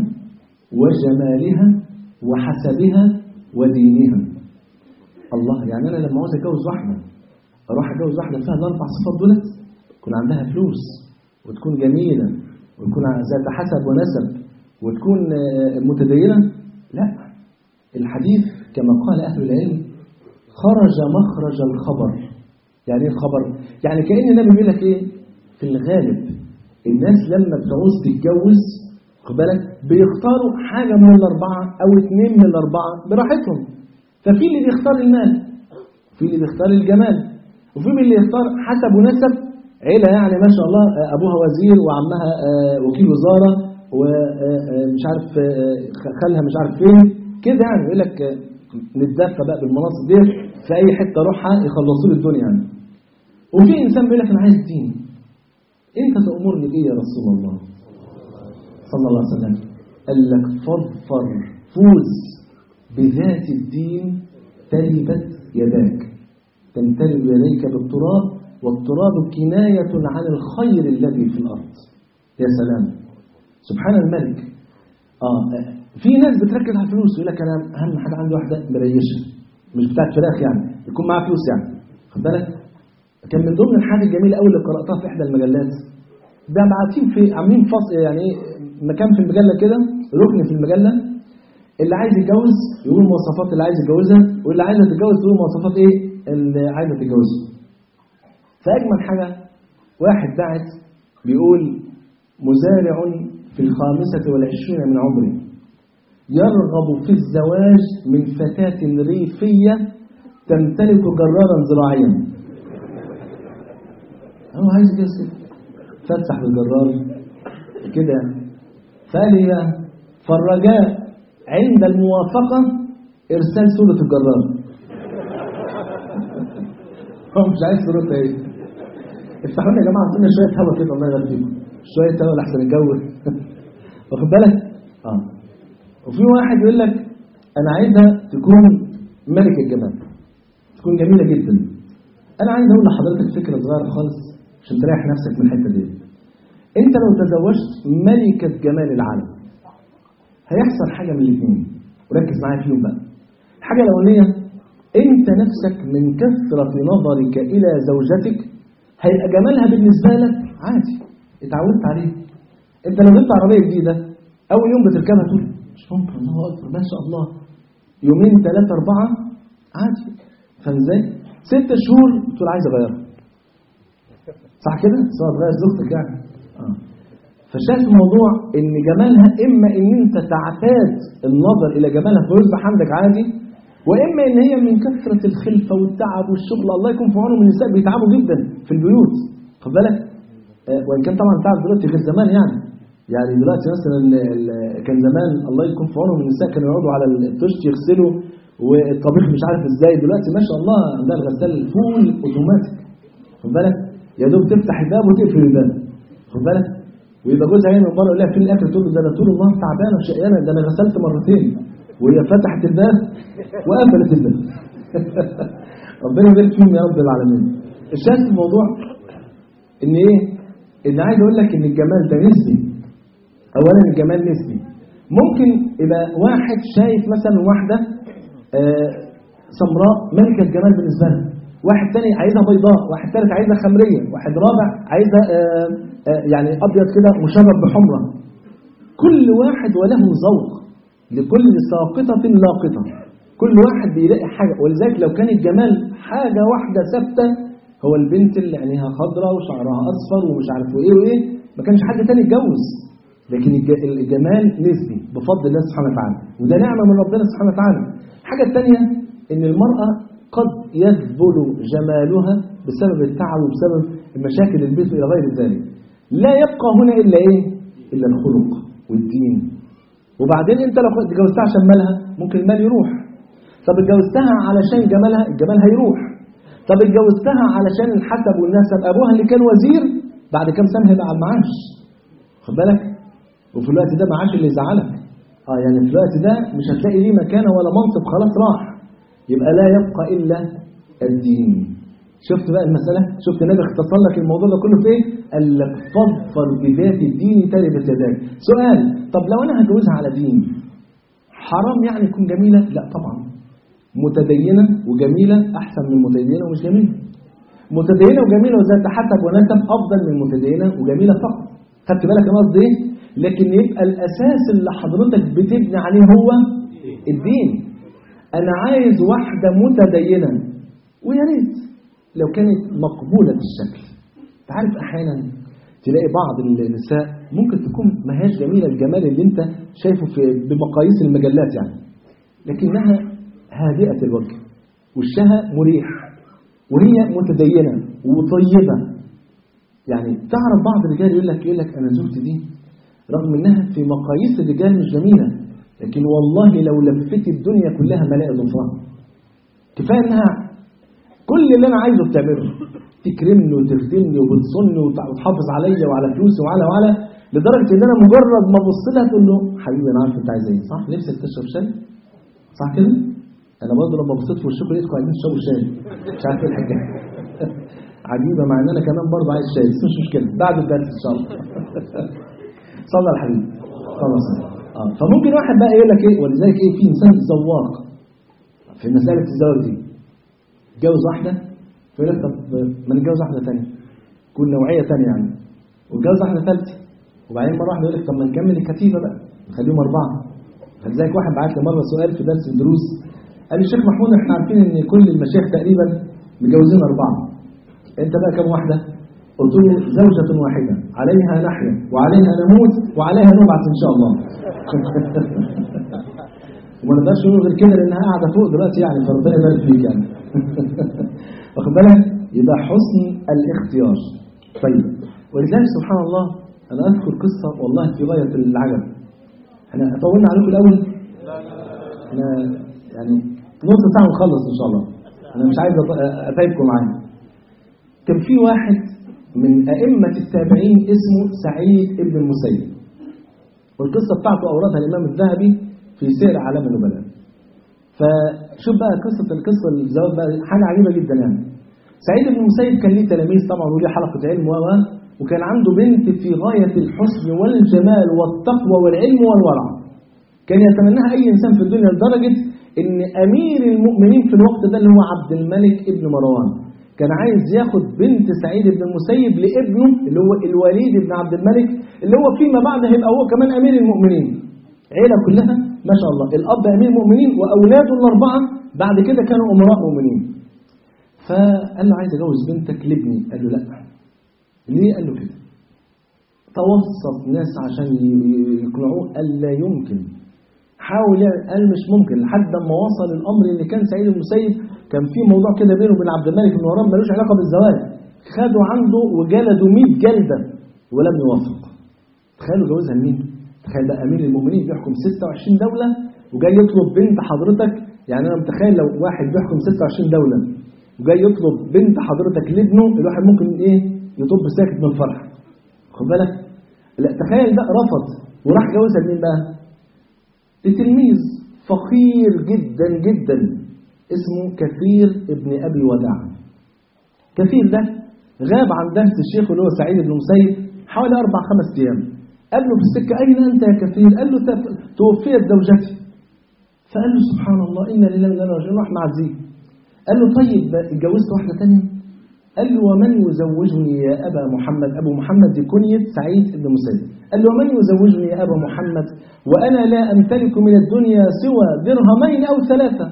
وجمالها وحسبها ودينها الله يعني أنا لما عاوز أتجوز واحدة أروح أتجوز واحدة فيها الأربع صفات دولت يكون عندها فلوس وتكون جميلة وتكون ذات حسب ونسب وتكون متدينة لا الحديث كما قال أهل العلم خرج مخرج الخبر يعني ايه الخبر يعني كأن النبي بيقول لك ايه في الغالب الناس لما بتعوز تتجوز خد بالك بيختاروا حاجة من الأربعة أو اثنين من الأربعة براحتهم ففي اللي بيختار المال وفي اللي بيختار الجمال وفي اللي يختار حسب ونسب عيلة يعني ما شاء الله أبوها وزير وعمها وكيل وزارة ومش عارف خالها مش عارف فين كده يعني يقول لك نتدفى بقى بالمناصب دي في اي حته اروحها يخلصوا لي الدنيا يعني وفي انسان بيقول لك انا عايز دين انت تامرني بايه يا رسول الله صلى الله عليه وسلم قال لك فاظفر فوز بذات الدين تربت يداك تمتلئ يديك بالتراب والتراب كناية عن الخير الذي في الأرض يا سلام سبحان الملك آه في ناس بتركز على الفلوس يقول لك أنا أهم حاجة عندي واحدة مريشة مش بتاعت فراخ يعني يكون معاه فلوس يعني خد بالك كان من ضمن الحاجات الجميلة أوي اللي قرأتها في إحدى المجلات ده بعتين في عاملين فصل يعني إيه مكان في المجلة كده ركن في المجلة اللي عايز يتجوز يقول مواصفات اللي عايز يتجوزها واللي عايزه تتجوز تقول مواصفات ايه اللي عايزه تتجوزها فاجمل حاجه واحد بعت بيقول مزارع في الخامسة والعشرين من عمري يرغب في الزواج من فتاة ريفية تمتلك جرارا زراعيا هو عايز يتجوز كده فتح الجرار كده فقال ايه بقى فالرجاء عند الموافقة إرسال صورة الجرار هو مش عايز صورتها ايه افتحوا لنا يا جماعة عندنا شوية هوا كده الله يبارك فيكم شوية هوا لحسن الجو واخد بالك؟ اه وفي واحد يقول لك أنا عايزها تكون ملكة الجمال تكون جميلة جدا أنا عايز أقول لحضرتك فكرة صغيرة خالص عشان تريح نفسك من الحتة دي أنت لو تزوجت ملكة جمال العالم هيحصل حاجة من الاثنين وركز معايا فيهم بقى الحاجة الأولانية أنت نفسك من كثرة نظرك إلى زوجتك هيبقى جمالها بالنسبة لك عادي اتعودت عليه أنت لو جبت عربية جديدة أول يوم بتركبها تقول مش ممكن الله أكبر ما شاء الله يومين ثلاثة أربعة عادي فاهم ازاي؟ ست شهور تقول عايز أغيرها صح كده؟ سواء تغير زوجتك يعني آه. فشايف الموضوع ان جمالها اما ان انت تعتاد النظر الى جمالها فيصبح عندك عادي واما ان هي من كثره الخلفه والتعب والشغل الله يكون في عونهم النساء بيتعبوا جدا في البيوت خد بالك آه وان كان طبعا التعب دلوقتي غير زمان يعني يعني دلوقتي مثلا كان زمان الله يكون في عونهم النساء كانوا يقعدوا على الطشت يغسلوا والطبيخ مش عارف ازاي دلوقتي ما شاء الله عندها الغسال فول اوتوماتيك خد بالك يا دوب تفتح الباب وتقفل الباب خد بالك ويبقى جوزها هنا من بره يقول لها فين الاكل تقول له ده انا طول النهار تعبانه وشقيانه ده انا غسلت مرتين وهي فتحت الباب وقفلت الباب ربنا يبارك فيهم يا رب العالمين الشاهد في الموضوع ان ايه ان عايز اقول لك ان الجمال ده نسبي اولا الجمال نسبي ممكن يبقى واحد شايف مثلا واحده آه سمراء ملكه جمال بالنسبه لها واحد تاني عايزها بيضاء واحد ثالث عايزها خمريه واحد رابع عايزها آه آه يعني ابيض كده مشرب بحمره كل واحد وله ذوق لكل ساقطه لاقطه كل واحد بيلاقي حاجه ولذلك لو كان الجمال حاجه واحده ثابته هو البنت اللي عينيها خضراء وشعرها اصفر ومش عارف ايه وايه ما كانش حد تاني يتجوز لكن الجمال نسبي بفضل الله سبحانه وتعالى وده نعمه من ربنا سبحانه وتعالى الحاجه الثانيه ان المراه قد يذبل جمالها بسبب التعب وبسبب المشاكل البيت إلى غير ذلك لا يبقى هنا إلا إيه إلا الخلق والدين وبعدين أنت لو اتجوزتها عشان مالها ممكن المال يروح طب اتجوزتها علشان جمالها الجمال هيروح طب اتجوزتها علشان الحسب والنسب أبوها اللي كان وزير بعد كام سنة هيبقى على المعاش خد بالك وفي الوقت ده معاش اللي يزعلك اه يعني في الوقت ده مش هتلاقي ليه مكانه ولا منصب خلاص راح يبقى لا يبقى إلا الدين شفت بقى المسألة شفت النبي اختصر لك الموضوع ده كله في ايه قال لك فاظفر بذات الدين تربت يداك سؤال طب لو انا هتجوزها على دين حرام يعني تكون جميلة لا طبعا متدينة وجميلة أحسن من متدينة ومش جميلة متدينة وجميلة وذات حسب ونسب أفضل من متدينة وجميلة فقط خدت بالك انا قصدي ايه لكن يبقى الأساس اللي حضرتك بتبني عليه هو الدين أنا عايز واحدة متدينة ويا ريت لو كانت مقبولة الشكل تعرف أحيانا تلاقي بعض النساء ممكن تكون ما هياش جميلة الجمال اللي انت شايفه في بمقاييس المجلات يعني لكنها هادئة الوجه وشها مريح وهي متدينة وطيبة يعني تعرف بعض الرجال يقول لك يقول لك أنا زوجتي دي رغم إنها في مقاييس الرجال مش جميلة لكن والله لو لفت الدنيا كلها ملاء ضفرها كفاية إنها كل اللي أنا عايزه بتعمله تكرمني وتخدمني وبتصني وتحافظ عليا وعلى فلوسي وعلى وعلى لدرجة إن أنا مجرد ما أبص لها تقول له حبيبي أنا عارف أنت عايز إيه صح؟ نفسك تشرب شاي؟ صح كده؟ أنا برضه لما بصيت في وشكم لقيتكم عايزين تشربوا شاي مش عارف إيه الحكاية عجيبة مع ان انا كمان برضه عايز شاي بس مش مشكلة بعد الدرس ان شاء الله صلى على الحبيب صلى الله عليه وسلم اه فممكن واحد بقى يقول لك ايه ولذلك ايه في انسان زواق في مسألة الزواج دي اتجوز واحدة فيقول لك طب ما نتجوز واحدة ثانية كل نوعية ثانية يعني واتجوز واحدة ثالثة وبعدين مرة واحدة يقول لك طب ما نكمل الكتيبة بقى نخليهم أربعة فلذلك واحد بعت لي مرة سؤال في درس الدروس قال لي الشيخ محمود احنا عارفين ان كل المشايخ تقريبا متجوزين أربعة انت بقى كم واحدة؟ قلت له زوجة واحدة عليها نحيا وعليها نموت وعليها نبعث إن شاء الله وما نقدرش نقول غير كده لأنها قاعدة فوق دلوقتي يعني فربنا يبارك فيك يعني واخد بالك يبقى حسن الاختيار طيب ولذلك سبحان الله أنا أذكر قصة والله في غاية العجب احنا طولنا عليكم الأول احنا يعني نص ساعة ونخلص إن شاء الله أنا مش عايز أتعبكم معايا كان في واحد من أئمة التابعين اسمه سعيد ابن المسيب والقصة بتاعته أوردها الإمام الذهبي في سير أعلام النبلاء فشوف بقى قصة القصة الزواج بقى حاجة عجيبة جدا يعني سعيد بن المسيب كان ليه تلاميذ طبعا وليه حلقة علم و وكان عنده بنت في غاية الحسن والجمال والتقوى والعلم والورع كان يتمناها أي إنسان في الدنيا لدرجة إن أمير المؤمنين في الوقت ده اللي هو عبد الملك ابن مروان كان عايز ياخد بنت سعيد بن المسيب لابنه اللي هو الوليد بن عبد الملك اللي هو فيما بعد هيبقى هو كمان أمير المؤمنين عيلة كلها ما شاء الله الأب أمير المؤمنين وأولاده الأربعة بعد كده كانوا أمراء مؤمنين فقال له عايز أجوز بنتك لابني قال له لا ليه قال له كده توسط ناس عشان يقنعوه قال لا يمكن حاول قال مش ممكن لحد ما وصل الامر ان كان سعيد المسيب كان في موضوع كده بينه وبين عبد الملك بن مروان ملوش علاقه بالزواج خدوا عنده وجلدوا 100 جلده ولم يوافق تخيلوا جوزها لمين؟ تخيل بقى امير المؤمنين بيحكم 26 دوله وجاي يطلب بنت حضرتك يعني انا متخيل لو واحد بيحكم 26 دوله وجاي يطلب بنت حضرتك لابنه الواحد ممكن ايه يطب ساكت من الفرح خد بالك لا تخيل بقى رفض وراح جوزها لمين بقى لتلميذ فقير جدا جدا اسمه كثير ابن ابي وداع كثير ده غاب عن درس الشيخ اللي هو سعيد بن مسيب حوالي اربع خمس ايام قال له في السكه اين انت يا كثير قال له توفيت زوجتي فقال له سبحان الله انا لله وانا راجعون راح معزيه قال له طيب اتجوزت واحده ثانيه قال له ومن يزوجني يا أبا محمد أبو محمد دي كنية سعيد بن مسيب قال له ومن يزوجني يا أبا محمد وأنا لا أمتلك من الدنيا سوى درهمين أو ثلاثة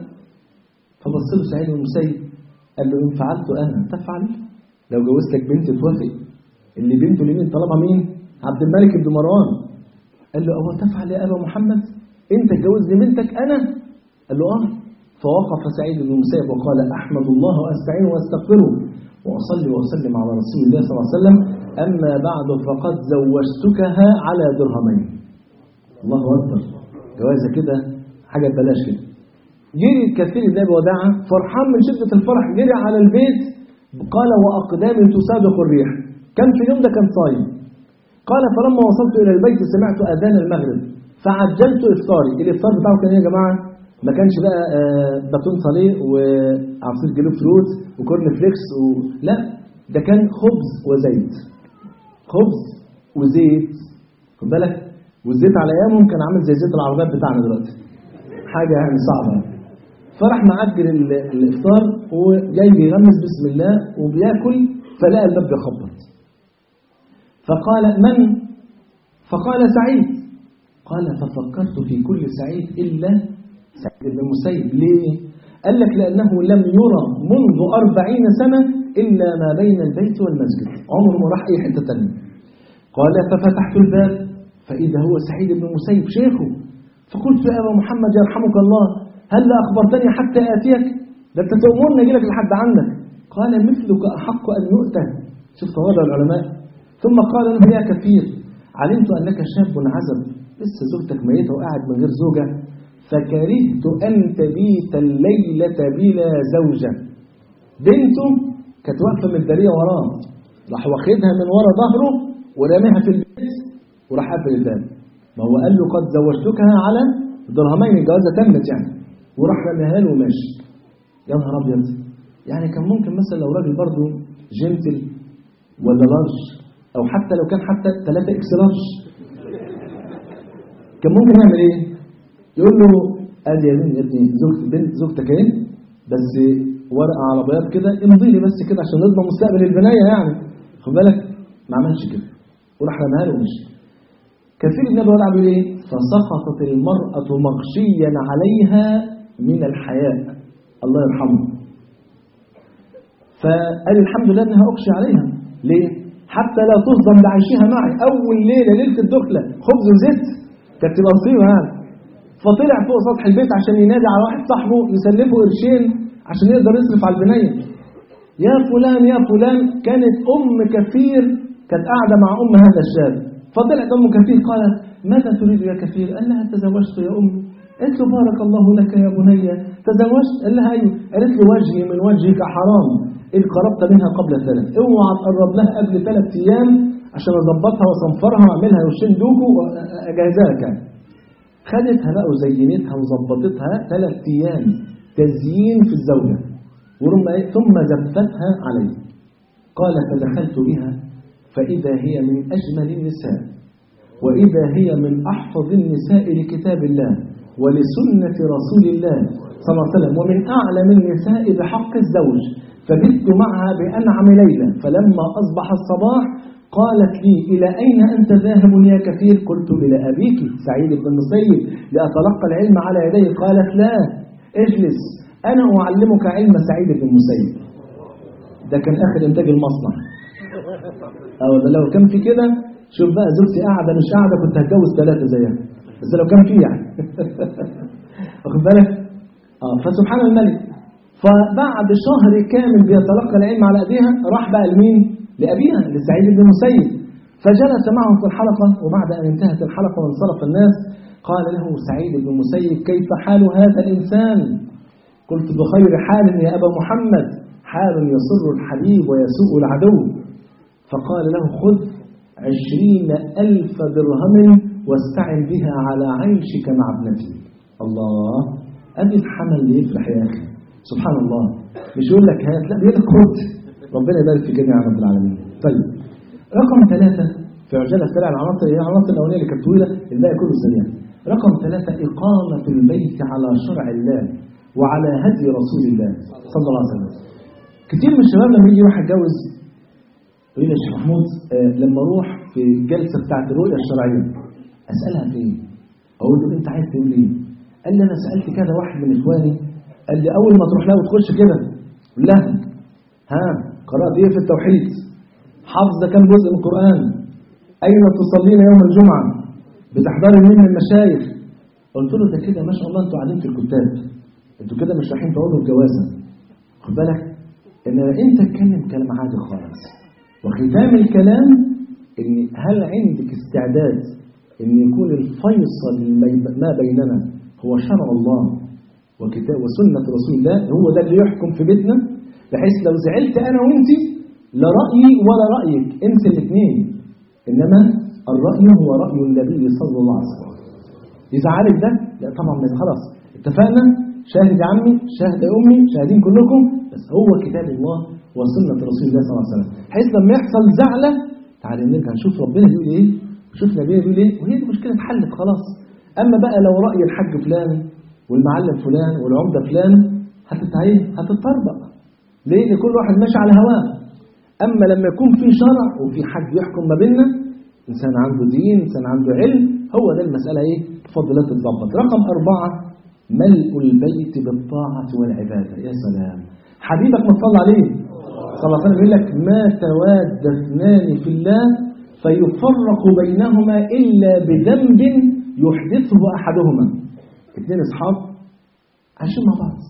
فبص له سعيد بن مسيب قال له إن فعلت أنا تفعل لو جوزتك بنت توافق اللي بنته لمين طلبها مين عبد الملك بن مروان قال له أهو تفعل يا أبا محمد أنت تجوزني بنتك أنا قال له آه فوقف سعيد بن مسيب وقال أحمد الله وأستعينه وأستغفره وأصلي وأسلم على رسول الله صلى الله عليه وسلم أما بعد فقد زوجتكها على درهمين الله أكبر جوازة كده حاجة بلاش كده جري الكثير ده بوداعة فرحان من شدة الفرح جري على البيت قال وأقدام تسابق الريح كان في اليوم ده كان صايم قال فلما وصلت إلى البيت سمعت أذان المغرب فعجلت إفطاري الإفطار بتاعه كان يا جماعة ما كانش بقى باتون صليب وعصير جلوب فروت وكورن فليكس و... لا ده كان خبز وزيت خبز وزيت خد بالك والزيت على ايامهم كان عامل زي زيت العربيات بتاعنا دلوقتي حاجه يعني صعبه فراح معجل الافطار وجاي بيغمس بسم الله وبياكل فلقى الباب بيخبط فقال من فقال سعيد قال ففكرت في كل سعيد الا سعيد بن المسيب ليه؟ قال لك لأنه لم يرى منذ أربعين سنة إلا ما بين البيت والمسجد عمره ما راح أي حتة تانية قال ففتحت الباب فإذا هو سعيد بن المسيب شيخه فقلت يا أبا محمد يرحمك الله هل لا أخبرتني حتى آتيك ده أنت تأمرني أجي لك لحد عندك قال مثلك أحق أن يؤتى شوف تواضع العلماء ثم قال له يا كثير علمت أنك شاب عزب لسه زوجتك ميتة وقاعد من غير زوجة فكرهت أن تبيت الليلة بلا زوجة بنته كانت واقفة من الدارية وراه راح واخدها من ورا ظهره ورميها في البيت وراح قفل الباب ما هو قال له قد زوجتكها على درهمين الجوازة تمت يعني وراح رميها له وماشي يا نهار أبيض يعني كان ممكن مثلا لو راجل برضه جنتل ولا لارج او حتى لو كان حتى 3 اكس لارج كان ممكن يعمل ايه يقول له ادي يا ابني يا ابني زوجت بنت زوجتك اهي بس ورقه على بياض كده امضي لي بس كده عشان نضمن مستقبل البنايه يعني خد بالك ما عملش كده وراح رماها له ومشي كثير من الوضع بيقول ايه فسقطت المرأة مغشيا عليها من الحياء الله يرحمه فقال الحمد لله انها اغشي عليها ليه حتى لا تصدم بعيشها معي اول ليله ليله الدخله خبز وزيت كانت تبقى مصيبه يعني فطلع فوق سطح البيت عشان ينادي على واحد صاحبه يسلفه قرشين عشان يقدر يصرف على البنيه يا فلان يا فلان كانت ام كثير كانت قاعده مع ام هذا الشاب فطلعت ام كثير قالت ماذا تريد يا كثير قال لها تزوجت يا امي قالت له بارك الله لك يا بني تزوجت قال لها ايوه قالت له وجهي من وجهك حرام إذ قربت منها قبل ثلاث اوعى تقرب لها قبل ثلاث ايام عشان اظبطها واصنفرها واعملها وشين دوكو واجهزها لك يعني. خدتها بقى وزينتها وظبطتها ثلاث ايام تزيين في الزوجه ثم زفتها عليه قال فدخلت بها فإذا هي من أجمل النساء وإذا هي من أحفظ النساء لكتاب الله ولسنة رسول الله صلى الله عليه وسلم ومن أعلم النساء بحق الزوج فبت معها بأنعم ليلة فلما أصبح الصباح قالت لي إلى أين أنت ذاهب يا كثير قلت إلى أبيك سعيد بن المسيب لأتلقى العلم على يديه قالت لا اجلس أنا أعلمك علم سعيد بن المسيب ده كان آخر إنتاج المصنع أو ده لو كان في كده شوف بقى زوجتي قاعدة مش قاعدة كنت هتجوز ثلاثة زيها بس لو كان في يعني واخد بالك اه فسبحان الملك فبعد شهر كامل بيتلقى العلم على أبيها راح بقى لمين؟ لأبيها لسعيد بن المسيب فجلس معه في الحلقة وبعد أن انتهت الحلقة وانصرف الناس قال له سعيد بن المسيب كيف حال هذا الإنسان؟ قلت بخير حال يا أبا محمد حال يسر الحبيب ويسوء العدو فقال له خذ عشرين ألف درهم واستعن بها على عيشك مع ابنتي الله أدي الحمل اللي يفرح يا أخي سبحان الله مش يقول لك هات لا بيقول لك خد ربنا يبارك في جميع رب العالمين طيب رقم ثلاثة في عجالة سريع العناصر هي العناصر الأولانية اللي كانت طويلة الباقي كله سريع رقم ثلاثة إقامة البيت على شرع الله وعلى هدي رسول الله صلى الله عليه وسلم كتير من الشباب لما يجي يروح يتجوز يقول لي يا شيخ محمود آه لما اروح في الجلسه بتاعت الرؤيه الشرعيه اسالها فين؟ اقول له انت عايز تقول ايه؟ قال لي انا سالت كذا واحد من اخواني قال لي اول ما تروح لها وتخش كده قول لها ها قرات ايه في التوحيد؟ حافظه كام جزء من القران؟ اين تصلين يوم الجمعه؟ بتحضري مين من المشايخ؟ قلت له ده كده ما شاء الله انتوا قاعدين في الكتاب انتوا كده مش رايحين تقعدوا الجوازه خد بالك ان انت تتكلم كلام عادي خالص وختام الكلام ان هل عندك استعداد ان يكون الفيصل ما بيننا هو شرع الله وكتاب وسنة رسول الله هو ده اللي يحكم في بيتنا بحيث لو زعلت انا وانت لا رأيي ولا رأيك انسى الاثنين انما الرأي هو رأي النبي صلى الله عليه وسلم يزعلك ده لا طبعا ما خلاص اتفقنا شاهد يا عمي شاهد يا امي شاهدين كلكم بس هو كتاب الله وسنة رسول الله صلى الله عليه وسلم حيث لما يحصل زعلة تعالى نرجع نشوف ربنا بيقول ايه شوف نبيه بيقول ايه وهي المشكلة اتحلت خلاص اما بقى لو رأي الحاج فلان والمعلم فلان والعمدة فلان هتتعين هتتطربق ليه لان كل واحد ماشي على هواه اما لما يكون في شرع وفي حد يحكم ما بيننا انسان عنده دين انسان عنده علم هو ده المسألة ايه تفضلات تتظبط رقم أربعة ملء البيت بالطاعة والعبادة يا سلام حبيبك ما تصلى عليه صلى الله عليه وسلم يقول لك ما تواد اثنان في الله فيفرق بينهما إلا بذنب يحدثه أحدهما اثنين أصحاب عايشين مع بعض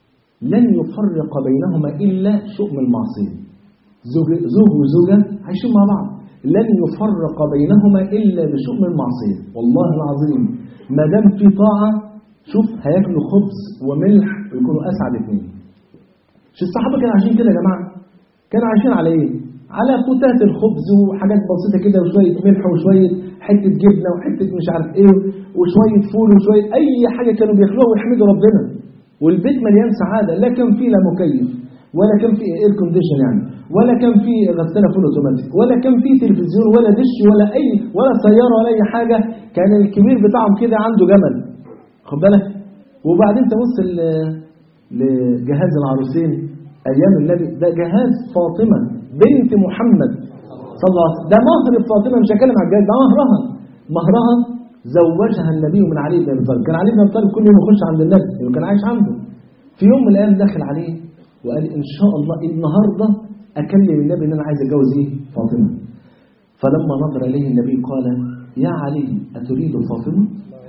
لن يفرق بينهما إلا شؤم المعصية زوج, زوج وزوجة عايشين مع بعض لن يفرق بينهما إلا بشؤم المعصية والله العظيم ما دام في طاعة شوف هياكلوا خبز وملح ويكونوا أسعد اثنين مش الصحابة كانوا عايشين كده يا جماعة كانوا عايشين على ايه على فتات الخبز وحاجات بسيطة كده وشوية ملح وشوية حتة جبنة وحتة مش عارف ايه وشوية فول وشوية اي حاجة كانوا بياكلوها ويحمدوا ربنا والبيت مليان سعادة لا كان فيه لا مكيف ولا كان في اير كونديشن يعني ولا كان في غساله فول اوتوماتيك ولا كان في تلفزيون ولا دش ولا اي ولا سياره ولا اي حاجه كان الكبير بتاعهم كده عنده جمل خد بالك وبعدين تبص ل- لجهاز العروسين ايام النبي ده جهاز فاطمه بنت محمد صلى الله عليه وسلم ده مهر فاطمه مش هتكلم عن الجهاز ده مهرها مهرها زوجها النبي من علي بن ابي طالب كان علي بن ابي طالب كل يوم يخش عند النبي لانه كان عايش عنده في يوم من الايام دخل عليه وقال ان شاء الله النهارده اكلم النبي ان انا عايز اتجوز ايه فاطمه فلما نظر اليه النبي قال يا علي اتريد فاطمه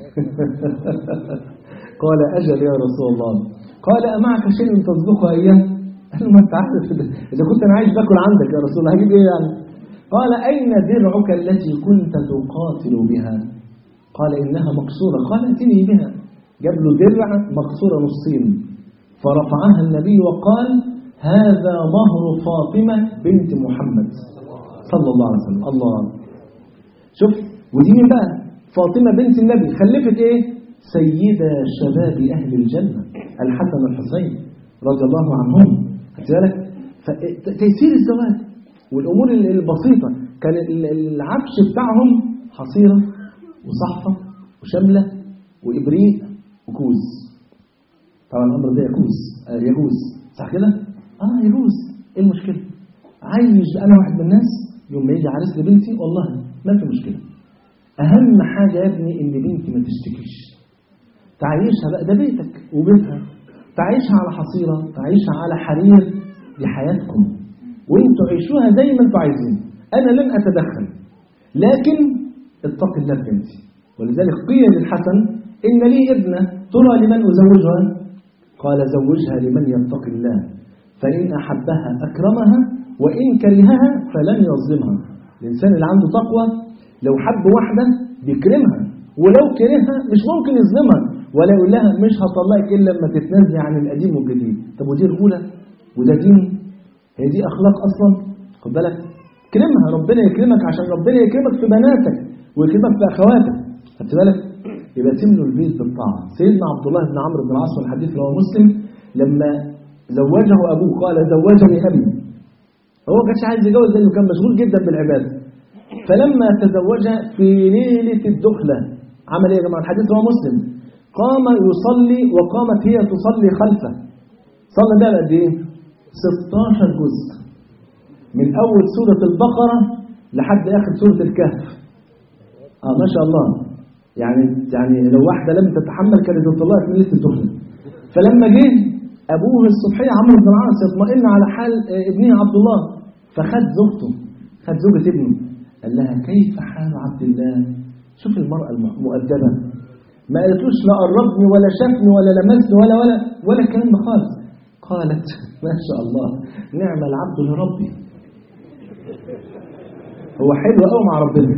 قال اجل يا رسول الله قال امعك شيء تصدقها اياه قال له ما انت عارف اذا كنت انا عايش باكل عندك يا رسول الله هجيب ايه يعني قال اين درعك التي كنت تقاتل بها قال انها مكسوره قال ائتني بها جاب له درع مكسوره نصين فرفعها النبي وقال هذا مهر فاطمه بنت محمد صلى الله عليه وسلم الله شوف ودي مين بقى فاطمه بنت النبي خلفت ايه سيدة شباب أهل الجنة الحسن والحسين رضي الله عنهم خدت بالك ف- تيسير الزواج والأمور ال- البسيطة كان ال- العفش بتاعهم حصيرة وصحفة وشملة وإبريق وكوز طبعا الأمر ده يجوز آه يجوز صح كده؟ آه يجوز إيه المشكلة؟ عايش أنا واحد من الناس يوم ما يجي عريس لبنتي والله ما في مشكلة أهم حاجة يا ابني إن بنتي ما تشتكيش تعيشها بقى ده بيتك وبيتها تعيشها على حصيرة تعيشها على حرير دي حياتكم وانتوا عيشوها زي ما انتوا عايزين انا لن اتدخل لكن اتق الله بنتي ولذلك قيل للحسن ان لي ابنه ترى لمن ازوجها قال زوجها لمن يتقي الله فان احبها اكرمها وان كرهها فلن يظلمها الانسان اللي عنده تقوى لو حب واحده بيكرمها ولو كرهها مش ممكن يظلمها ولا يقول لها مش هطلقك الا لما تتنازلي عن القديم والجديد طب ودي رجوله وده دين هي دي اخلاق اصلا خد بالك كرمها ربنا يكرمك عشان ربنا يكرمك في بناتك ويكرمك في اخواتك خدت بالك يبقى تملوا البيت بالطاعه سيدنا عبد الله بن عمرو بن العاص والحديث اللي هو مسلم لما زوجه ابوه قال زوجني ابي هو ما كانش عايز يتجوز لانه كان مشغول جدا بالعباده فلما تزوجها في ليله الدخله عمل ايه يا جماعه الحديث هو مسلم قام يصلي وقامت هي تصلي خلفه صلى ده قد ايه 16 جزء من اول سوره البقره لحد اخر سوره الكهف اه ما شاء الله يعني يعني لو واحده لم تتحمل كانت اتطلقت من ليله الدخله فلما جه ابوه الصبحيه عمرو بن العاص يطمئن على حال آه، ابنه عبد الله فخد زوجته خد زوجة ابنه قال لها كيف حال عبد الله شوف المرأة المؤدبة ما قالتلوش لا قربني ولا شافني ولا لمسني ولا ولا ولا الكلام ده خالص قالت ما شاء الله نعم العبد لربي هو حلو قوي مع ربنا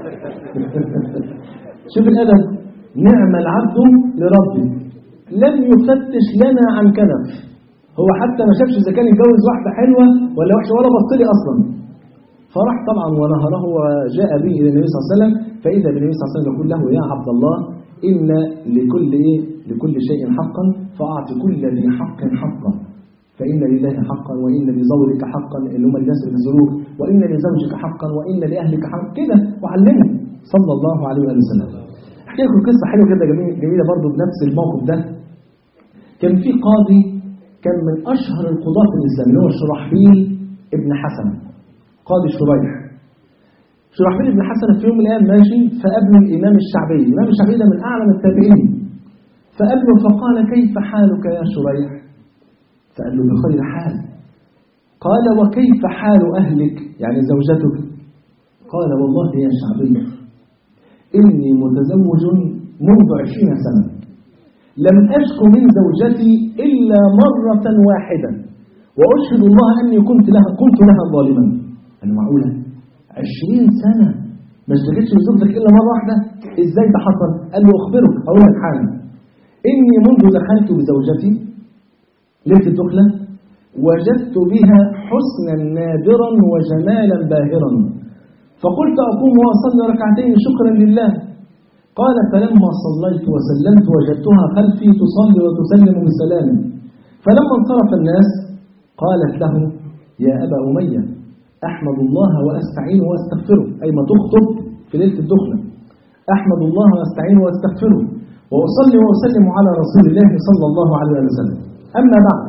شوف الادب نعم العبد لربي لم يفتش لنا عن كنف هو حتى ما شافش اذا كان يتجوز واحده حلوه ولا وحشه ولا بص لي اصلا فراح طبعا ونهره وجاء به الى النبي صلى الله عليه وسلم فاذا بالنبي صلى الله عليه وسلم يقول له يا عبد الله ان لكل ايه لكل شيء حقا فاعط كل ذي حق حقه فإن لله حقا وإن لزوجك حقا اللي هم الناس اللي بيزوروك وإن لزوجك حقا وإن لأهلك حقا كده وعلمه صلى الله عليه وآله وسلم احكي لكم قصة حلوة كده جميلة, جميلة برضه بنفس الموقف ده كان في قاضي كان من أشهر القضاة في الإسلام اللي هو شرحبيل ابن حسن قاضي شريح شرحبيل ابن حسن في يوم من الأيام ماشي فقابله الإمام الشعبي الإمام الشعبي ده من أعلم التابعين فقابله فقال كيف حالك يا شريح فقال له بخير حال قال وكيف حال أهلك يعني زوجتك قال والله يا شعبي إني متزوج منذ عشرين سنة لم أشك من زوجتي إلا مرة واحدة وأشهد الله أني كنت لها كنت لها ظالما أنا معقولة عشرين سنة ما اشتكيتش من زوجتك إلا مرة واحدة إزاي ده حصل قال له أخبرك أقول لك حاجة إني منذ دخلت بزوجتي ليلة الدخلة وجدت بها حسنا نادرا وجمالا باهرا فقلت أقوم وأصلي ركعتين شكرا لله قال فلما صليت وسلمت وجدتها خلفي تصلي وتسلم بسلام فلما انصرف الناس قالت له يا أبا أمية أحمد الله وأستعينه وأستغفره أي ما تخطب في ليلة الدخلة أحمد الله وأستعينه وأستغفره وأصلي وأسلم على رسول الله صلى الله عليه وسلم أما بعد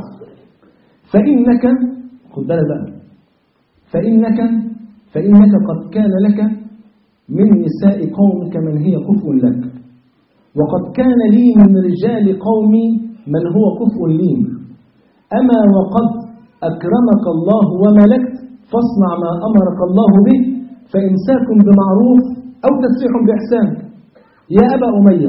فإنك خد بالك بقى فإنك فإنك قد كان لك من نساء قومك من هي كفء لك وقد كان لي من رجال قومي من هو كفء لي أما وقد أكرمك الله وملكت فاصنع ما أمرك الله به فإمساك بمعروف أو تسريح بإحسان يا أبا أمية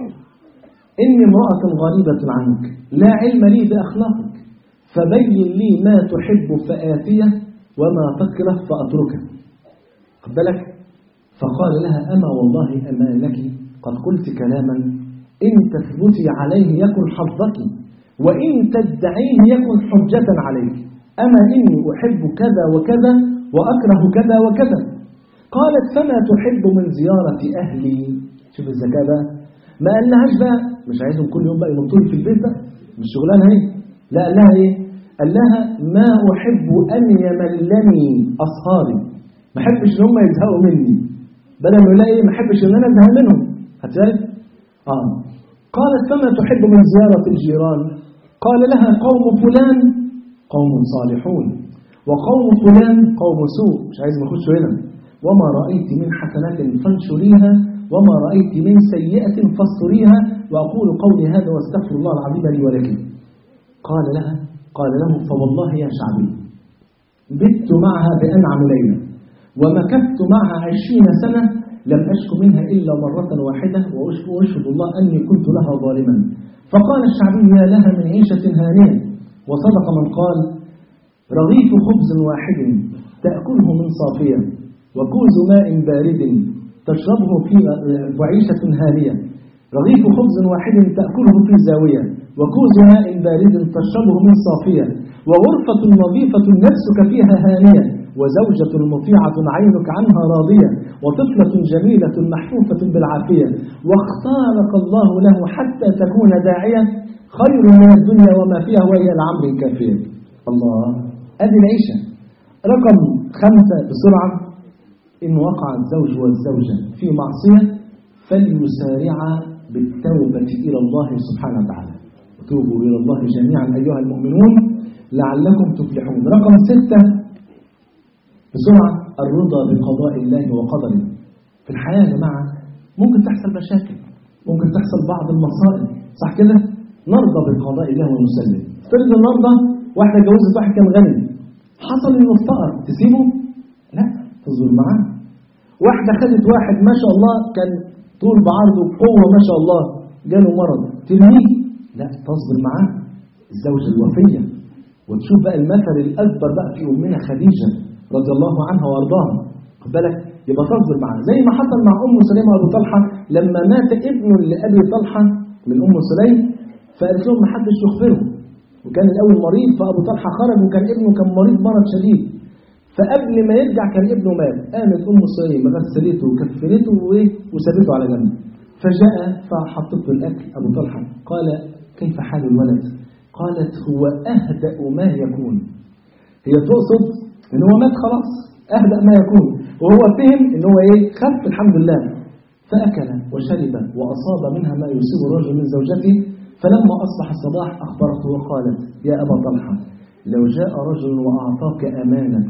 إني امرأة غريبة عنك لا علم لي بأخلاقك فبين لي ما تحب فآتيه وما تكره فأتركه خد بالك فقال لها أما والله أما لك قد قلت كلاما إن تثبتي عليه يكن حظك وإن تدعيه يكن حجة عليك أما إني أحب كذا وكذا وأكره كذا وكذا قالت فما تحب من زيارة أهلي شوف الزكاة بقى ما قال لهاش بقى مش عايزهم كل يوم بقى ينطوا في البيت بقى مش شغلانة ايه لا قال لها ايه قال لها ما أحب أن يملني أصحابي ما أحبش إن هم يزهقوا مني بدل ما يقول ايه ما أحبش إن أنا أزهق منهم هتلاقي آه قالت فما تحب من زيارة الجيران قال لها قوم فلان قوم صالحون وقوم فلان قوم سوء مش عايز نخش هنا وما رأيت من حسنات فانشريها وما رأيت من سيئة فاستريها وأقول قولي هذا واستغفر الله العظيم لي ولكم قال لها قال له فوالله يا شعبي بت معها بأنعم ليلة ومكثت معها عشرين سنة لم أشك منها إلا مرة واحدة وأشهد الله أني كنت لها ظالما فقال الشعبي يا لها من عيشة هانية وصدق من قال رغيف خبز واحد تأكله من صافية وكوز ماء بارد تشربه في وعيشة هانية رغيف خبز واحد تأكله في زاوية وكوز ماء بارد تشربه من صافية وغرفة نظيفة نفسك فيها هانية وزوجة مطيعة عينك عنها راضية وطفلة جميلة محفوفة بالعافية واختارك الله له حتى تكون داعية خير من الدنيا وما فيها وهي العمر كافية الله هذه العيشة رقم خمسة بسرعة إن وقع الزوج والزوجة في معصية فليسارعا بالتوبة إلى الله سبحانه وتعالى توبوا إلى الله جميعا أيها المؤمنون لعلكم تفلحون رقم ستة بسرعة الرضا بقضاء الله وقدره في الحياة يا جماعة ممكن تحصل مشاكل ممكن تحصل بعض المصائب صح كده نرضى بقضاء الله ونسلم فرض النهارده واحدة اتجوزت واحد كان غني حصل انه افتقر تسيبه لا تصبر معاه واحدة خدت واحد ما شاء الله كان طول بعرضه بقوة ما شاء الله جاله مرض ترميه لا تصبر معاه الزوجة الوفية وتشوف بقى المثل الأكبر بقى في أمنا خديجة رضي الله عنها وارضاها خد بالك يبقى تصبر معاه زي ما حصل مع ام سليم وابو طلحه لما مات ابنه لابي طلحه من ام سليم فقالت لهم ما حدش يخبره وكان الاول مريض فابو طلحه خرج وكان ابنه كان مريض مرض شديد فقبل ما يرجع كان ابنه مات قامت ام سليم غسلته وكفنته وسابته على جنب فجاء فحطت له الاكل ابو طلحه قال كيف حال الولد قالت هو اهدا ما يكون هي تقصد ان هو مات خلاص اهدأ ما يكون وهو فهم ان هو ايه خف الحمد لله فاكل وشرب واصاب منها ما يصيب الرجل من زوجته فلما اصبح الصباح اخبرته وقالت يا ابا طلحه لو جاء رجل واعطاك امانه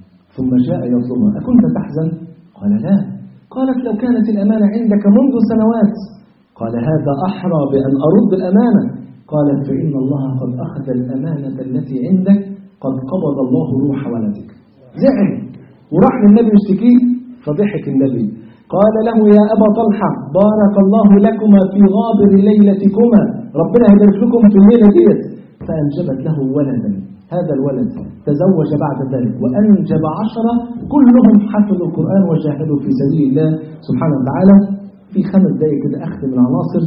ثم جاء يطلبها اكنت تحزن قال لا قالت لو كانت الامانه عندك منذ سنوات قال هذا احرى بان ارد الامانه قالت فان الله قد اخذ الامانه التي عندك قد قبض الله روح ولدك زعل وراح للنبي يشتكيه فضحك النبي قال له يا أبا طلحة بارك الله لكما في غابر ليلتكما ربنا يبارك لكم في الليلة ديت فأنجبت له ولدا هذا الولد تزوج بعد ذلك وأنجب عشرة كلهم حفظوا القرآن وجاهدوا في سبيل الله سبحانه وتعالى في خمس دقائق كده أختم العناصر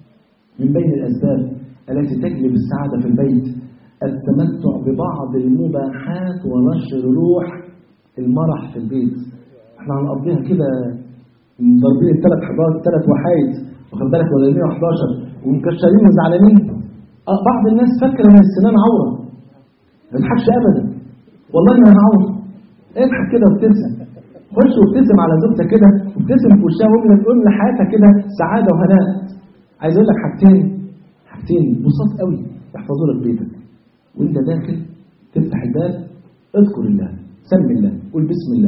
من بين الأسباب التي تجلب السعادة في البيت التمتع ببعض المباحات ونشر روح المرح في البيت احنا هنقضيها كده ضاربين الثلاث حضارات الثلاث وحايد واخد بالك ولا 111 ومكشرين وزعلانين بعض الناس فاكره ان السنان عوره ما تضحكش ابدا والله ما هعوض اضحك كده وابتسم خش وابتسم على زوجتك كده وابتسم في وشها واملى تقول لحياتك كده سعاده وهناء عايز اقول لك حاجتين حاجتين بساط قوي يحفظوا لك بيتك وانت داخل تفتح الباب اذكر الله سم الله قل بسم الله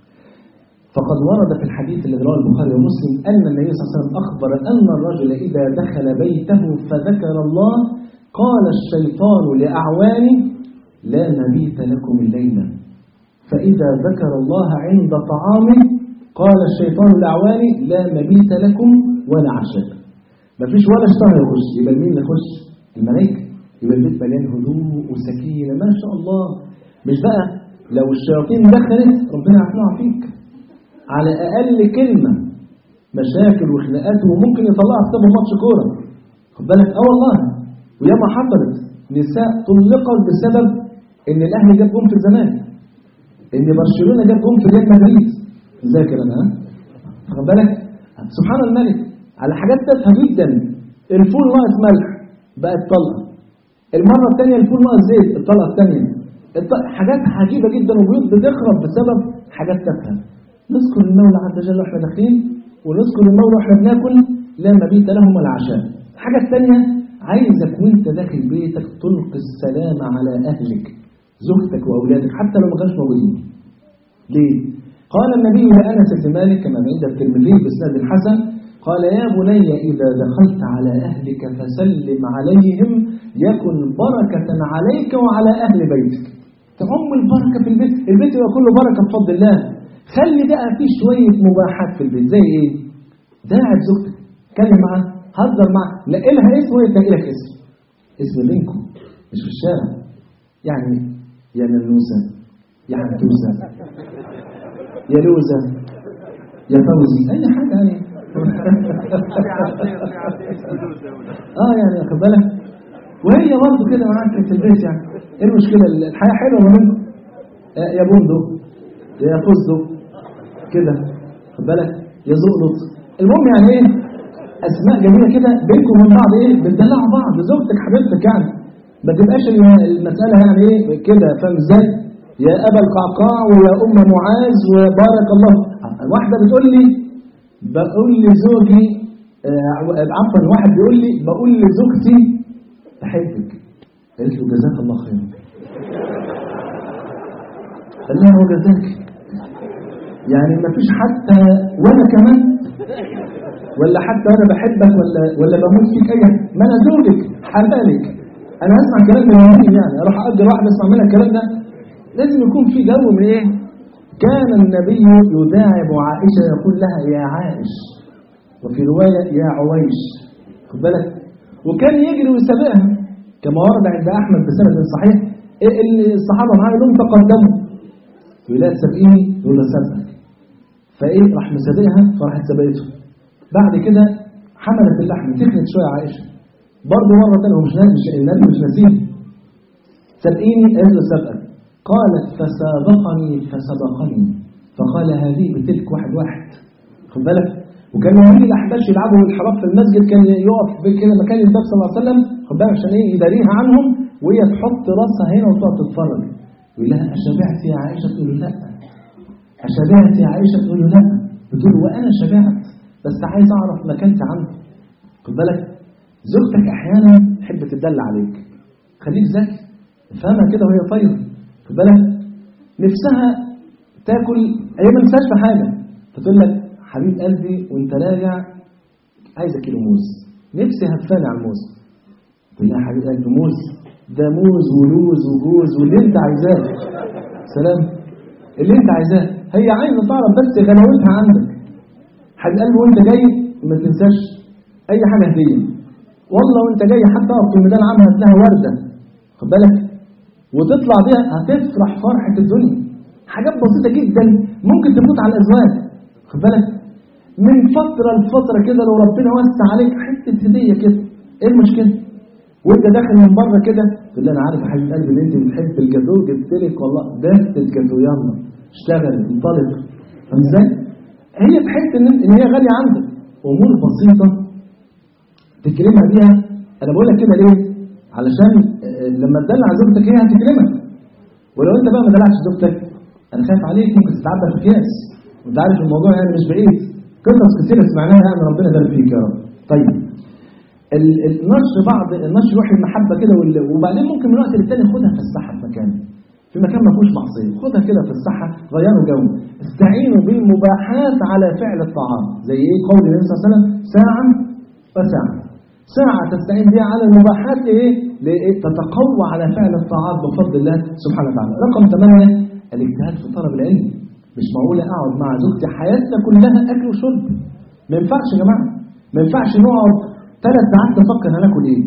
فقد ورد في الحديث الذي رواه البخاري ومسلم أن النبي صلى الله عليه وسلم أخبر أن الرجل إذا دخل بيته فذكر الله قال الشيطان لأعوانه لا مبيت لكم الليلة فإذا ذكر الله عند طعامه قال الشيطان لأعوانه لا مبيت لكم ولا عشاء مفيش ولا شيطان يخش يبقى مين يخش الملائكة يبقى البيت مليان هدوء وسكينة ما شاء الله مش بقى لو الشياطين دخلت ربنا يعفوها فيك على أقل كلمة مشاكل وخناقات وممكن يطلعها كتاب ماتش كورة خد بالك اه والله وياما حصلت نساء طلقوا بسبب ان الاهلي جاب جون في الزمالك ان برشلونه جاب جون في ريال مدريد ذاكر انا ها خد بالك سبحان الملك على حاجات تافهه جدا الفول ناقص ملح بقت طلقه المره الثانيه الفول ناقص زيت الطلقه الثانيه حاجات عجيبه جدا وبيوت بتخرب بسبب حاجات تافهه نذكر المولى عز وجل واحنا داخلين ونذكر المولى واحنا بناكل لا مبيت لهم ولا عشاء الحاجه الثانيه عايزك وانت داخل بيتك تلقي السلام على اهلك زوجتك واولادك حتى لو ما كانوش موجودين ليه قال النبي لانس بن مالك كما عند الترمذي باسناد الحسن قال يا بني اذا دخلت على اهلك فسلم عليهم يكن بركه عليك وعلى اهل بيتك تعم البركه في البيت البيت يبقى كله بركه بفضل الله خلي بقى فيه شويه مباحات في البيت زي ايه داعب زوجتك اتكلم معاها هزر معاها لاقي لها اسم وهي تلاقي لك اسم اسم بينكم مش في الشارع يعني يا ننوسة يا عنتوسة يا لوزة يا فوزي أي حاجة يعني اه يعني واخد بالك وهي برضه كده معاك في البيت يعني ايه المشكلة الحياة حلوة ما بينكم آه يا بندق يا فستق كده خد بالك يا زقلط المهم يعني ايه اسماء جميله كده بينكم وبين بعض ايه بتدلعوا بعض زوجتك حبيبتك يعني ما تبقاش المساله يعني ايه كده فاهم ازاي يا ابا القعقاع ويا ام معاذ وبارك الله واحده بتقول لي بقول لزوجي آه عفوا واحد بيقول لي بقول لزوجتي بحبك قالت له جزاك الله خيرا قال لها هو جزاك يعني ما فيش حتى وانا كمان ولا حتى انا بحبك ولا ولا بموت فيك اي ما انا زوجك حلالك انا هسمع كلام من مين يعني اروح اجر واحده اسمع منها الكلام ده لازم يكون في جو من ايه كان النبي يداعب عائشه يقول لها يا عائش وفي روايه يا عويش خد بالك وكان يجري ويسابقها كما ورد عند احمد بسند صحيح إيه الصحابه معاه لهم تقدموا يقول لها سابقيني يقول لها سابقك فايه راح مسابقها فراحت سابقته بعد كده حملت اللحم تخنت شويه عائشه برضه مره ثانيه مش مش النبي مش نسيه سابقيني قالت له سابقك قالت فسابقني فسبقني فقال هذه بتلك واحد واحد خد بالك وكان لما يجي الاحباش يلعبوا الحراب في المسجد كان يقف كده مكان النبي صلى الله عليه وسلم خد بالك عشان ايه يداريها عنهم وهي تحط راسها هنا وتقعد تتفرج يقول لها اشبعت يا عائشه تقول له لا اشبعت يا عائشه تقول له لا بتقول وانا شبعت بس عايز اعرف مكانتي عنده خد بالك زوجتك احيانا تحب تدلع عليك خليك ذكي افهمها كده وهي طايره خد بالك نفسها تاكل هي ما نفسهاش في حاجه فتقول لك حبيب قلبي وانت راجع عايزه كيلو موز نفسي هفاني على الموز تقول لها حبيب قلبي موز ده موز ولوز وجوز واللي انت عايزاه سلام اللي انت عايزاه هي عايزه تعرف بس غلاوتها عندك حبيب قلبي وانت جاي ما تنساش اي حاجه هديه والله وانت جاي حتى اقف في الميدان عامها هتلاقيها ورده خد بالك وتطلع بيها هتفرح فرحه الدنيا حاجات بسيطه جدا ممكن تفوت على الازواج خد بالك من فتره لفتره كده لو ربنا وسع عليك حته هديه كده ايه المشكله وانت داخل من بره كده تقول لي انا عارف يا حبيب قلبي ان انت بتحب الجاتوه جبت لك والله ده الجاتوه يلا اشتغل انطلق فاهم ازاي؟ هي تحس ان ان هي غاليه عندك امور بسيطه تكرمها بيها انا بقول لك كده ليه؟ علشان لما تدلع زوجتك هي هتكرمك ولو انت بقى ما دلعتش زوجتك انا خايف عليك ممكن تتعدى في القياس وانت عارف الموضوع يعني مش بعيد قصص كتير سمعناها يعني ربنا يبارك فيك يا رب طيب ال- النشر بعض النشر روح المحبه كده وال- وبعدين ممكن من وقت للتاني خدها في الساحه في مكان في مكان ما فيهوش معصيه خدها كده في الساحه غيروا جو استعينوا بالمباحات على فعل الطاعات زي ايه قول النبي صلى الله عليه وسلم ساعه وساعه ساعه تستعين بها على المباحات ايه لإيه؟ تتقوى على فعل الطاعات بفضل الله سبحانه وتعالى رقم ثمانية الاجتهاد في طلب العلم مش معقولة أقعد مع زوجتي حياتنا كلها أكل وشرب ما ينفعش يا جماعة ما ينفعش نقعد ثلاث ساعات نفكر هناكل إيه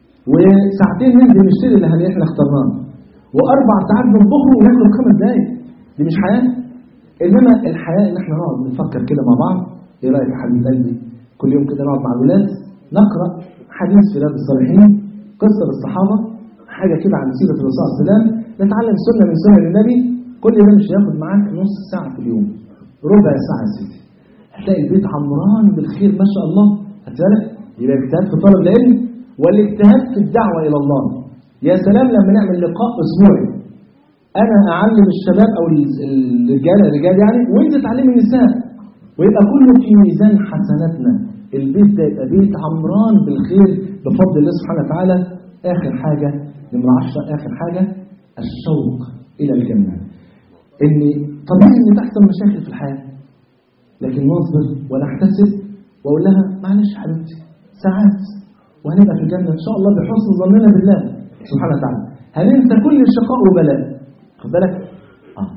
وساعتين ننزل نشتري اللي هن- احنا اخترناه وأربع ساعات نطبخه وناكل خمس دقايق دي مش حياة إنما الحياة إن احنا نقعد نفكر كده مع بعض إيه رأيك يا حبيب قلبي كل يوم كده نقعد مع الولاد نقرأ حديث في رياض الصالحين قصة للصحابة حاجة كده عن سيرة الرسول صلى الله عليه وسلم نتعلم سنة من سنن النبي كل ده مش هياخد معاك نص ساعة في اليوم ربع ساعة يا سيدي هتلاقي البيت عمران بالخير ما شاء الله هتلاقي يبقى اجتهاد في طلب العلم والاجتهاد في الدعوة إلى الله يا سلام لما نعمل لقاء أسبوعي أنا أعلم الشباب أو ال- الرجال الرجال يعني وأنت تعلمي النساء ويبقى كله في ميزان حسناتنا البيت ده يبقى بيت عمران بالخير بفضل الله سبحانه وتعالى آخر حاجة نمرة عشرة آخر حاجة الشوق إلى الجنة إن طبيعي إن تحصل مشاكل في الحياة لكن نصبر ونحتسب وأقول لها معلش يا حبيبتي ساعات وهنبقى في الجنة إن شاء الله بحسن ظننا بالله سبحانه وتعالى هننسى كل شقاء وبلاء خد بالك آه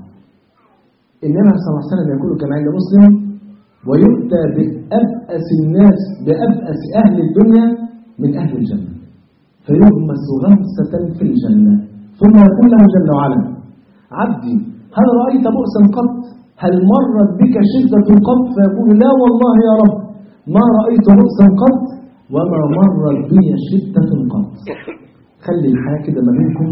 النبي صلى الله عليه وسلم يقول كما عند مسلم ويؤتى بأبأس الناس بأبأس أهل الدنيا من أهل الجنة فيغمس غمسة في الجنة ثم يقول له جل وعلا عبدي هل رأيت بؤسا قط هل مرت بك شدة قط فيقول لا والله يا رب ما رأيت بؤسا قط وما مرت بي شدة قط خلي الحياة كده ما بينكم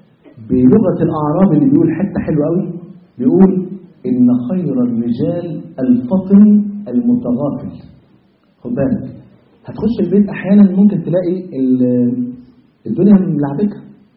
بلغة الأعراب اللي بيقول حتة حلوة قوي بيقول إن خير الرجال الفطن المتغافل خد بالك هتخش البيت أحيانا ممكن تلاقي ال- الدنيا ملعبكة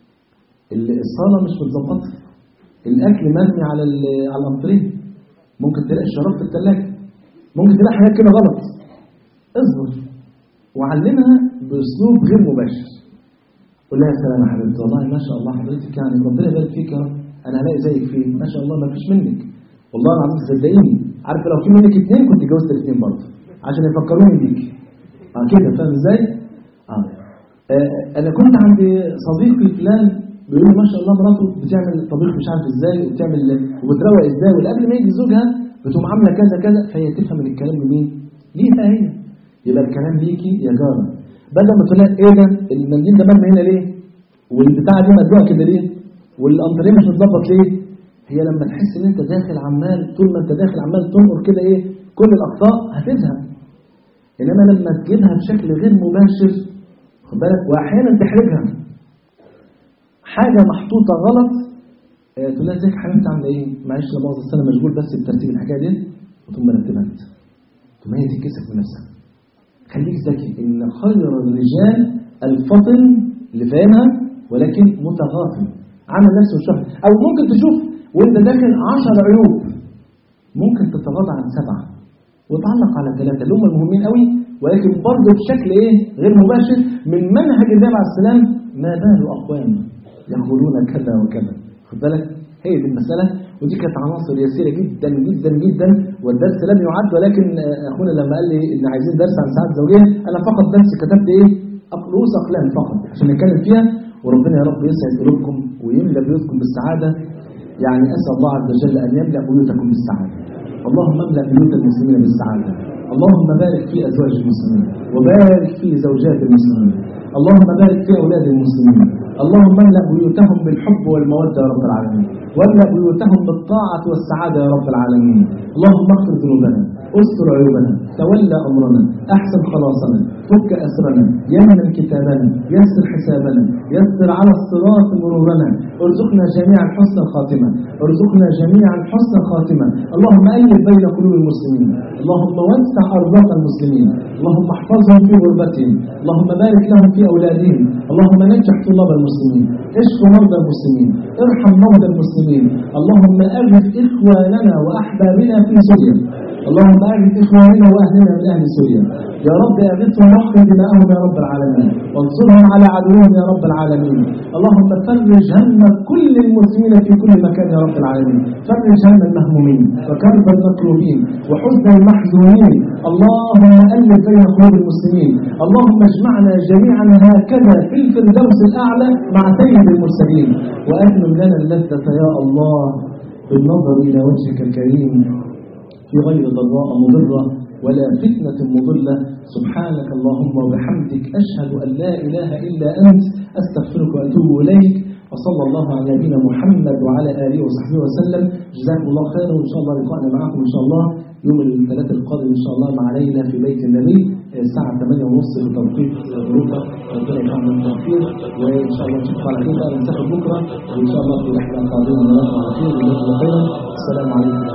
ال- الصالة مش متظبطة الأكل مرمي على ال- على الأنطريه ممكن تلاقي الشراب في الثلاجة ممكن تلاقي حاجات كده غلط اصبر وعلمها بأسلوب غير مباشر قول لها يا سلام يا حبيبتي والله ما شاء الله حضرتك يعني ربنا يبارك فيك يا رب انا هلاقي زيك فين ما شاء الله ما فيش منك والله العظيم صدقيني عارف لو في منك اثنين كنت اتجوزت الاثنين برضه عشان يفكروني بيك اه كده فاهم ازاي؟ اه آه، انا كنت عند صديقي فلان بيقول لي ما شاء الله مراته بتعمل طبيخ مش عارف ازاي وبتعمل وبتروق ازاي وقبل ما يجي زوجها بتقوم عامله كذا كذا فهي تفهم من الكلام لمين؟ ليها هي يبقى الكلام ليكي يا جاره بدل ما تقول لها ايه ده المنديل ده مرمي هنا ليه؟ والبتاعه دي مدلوقه كده ليه؟ والانتريه مش متظبط ليه؟ هي لما تحس ان انت داخل عمال طول ما انت داخل عمال تنقر كده ايه كل الاخطاء هتزهق انما لما تجيبها بشكل غير مباشر خد بالك واحيانا تحرجها حاجه محطوطه غلط آه، تقول لها ازيك يا حبيبتي عامله ايه؟ معلش لا مؤاخذه السنه مشغول بس بترتيب الحكايه دي وتقوم مرتبها انت ثم هي تتكسف من نفسها خليك ذكي ان خير الرجال الفطن اللي فاهمها ولكن متغافل عمل نفسه شهر او ممكن تشوف وانت داخل عشر عيوب ممكن تتغاضى عن سبعه وتعلق على ثلاثه اللي هم المهمين قوي ولكن برضه بشكل ايه غير مباشر من منهج النبي عليه السلام ما بال اقوام يقولون كذا وكذا خد بالك هي دي المساله ودي كانت عناصر يسيره جدا جدا جدا والدرس لم يعد ولكن آه، اخونا لما قال لي ان عايزين درس عن ساعات زوجيه انا فقط درس كتبت ايه أق- رؤوس اقلام فقط عشان نتكلم فيها وربنا يا رب يسعد قلوبكم ويملى بيوتكم بالسعاده يعني اسال الله عز وجل ان يملا بيوتكم بالسعاده اللهم املا بيوت المسلمين بالسعاده اللهم بارك في ازواج المسلمين وبارك في زوجات المسلمين اللهم بارك في اولاد المسلمين اللهم املا بيوتهم بالحب والموده يا رب العالمين واملا بيوتهم بالطاعه والسعاده يا رب العالمين اللهم اغفر ذنوبنا استر عيوبنا تولى أمرنا أحسن خلاصنا فك أسرنا يمن كتابنا يسر حسابنا يسر على الصراط مرورنا ارزقنا جميعا حسن الخاتمة ارزقنا جميعا حسن الخاتمة اللهم ألف بين قلوب المسلمين اللهم وسع أرزاق المسلمين اللهم احفظهم في غربتهم اللهم بارك لهم في أولادهم اللهم نجح طلاب المسلمين اشف مرضى المسلمين ارحم موتى المسلمين اللهم أغث إخواننا وأحبابنا في سوريا اللهم أغث إخواننا وأهلنا من أهل سوريا يا رب أغثهم واحفظ دماءهم يا رب العالمين وانصرهم على عدوهم يا رب العالمين اللهم فرج هم كل المسلمين في كل مكان يا رب العالمين فرج هم المهمومين وكرب المكروبين وحزن المحزونين اللهم ألف بين قلوب المسلمين اللهم اجمعنا جميعا هكذا في الفردوس الأعلى مع سيد المرسلين وأتمم لنا اللذة يا الله بالنظر إلى وجهك الكريم في غير ضراء مضرة ولا فتنة مضلة سبحانك اللهم وبحمدك أشهد أن لا إله إلا أنت أستغفرك وأتوب إليك وصلى الله على نبينا محمد وعلى آله وصحبه وسلم جزاكم الله خيرا وإن شاء الله لقاءنا معكم إن شاء الله يوم الثلاث القادم إن شاء الله مع ليلة في بيت النبي الساعة 8 ونص بتوقيت أوروبا ربنا يكرمنا التوفيق وإن شاء الله نشوفكم على خير بقى نسافر بكرة وإن شاء الله في رحلة قادمة نراكم على خير وجزاكم الله خيرا السلام عليكم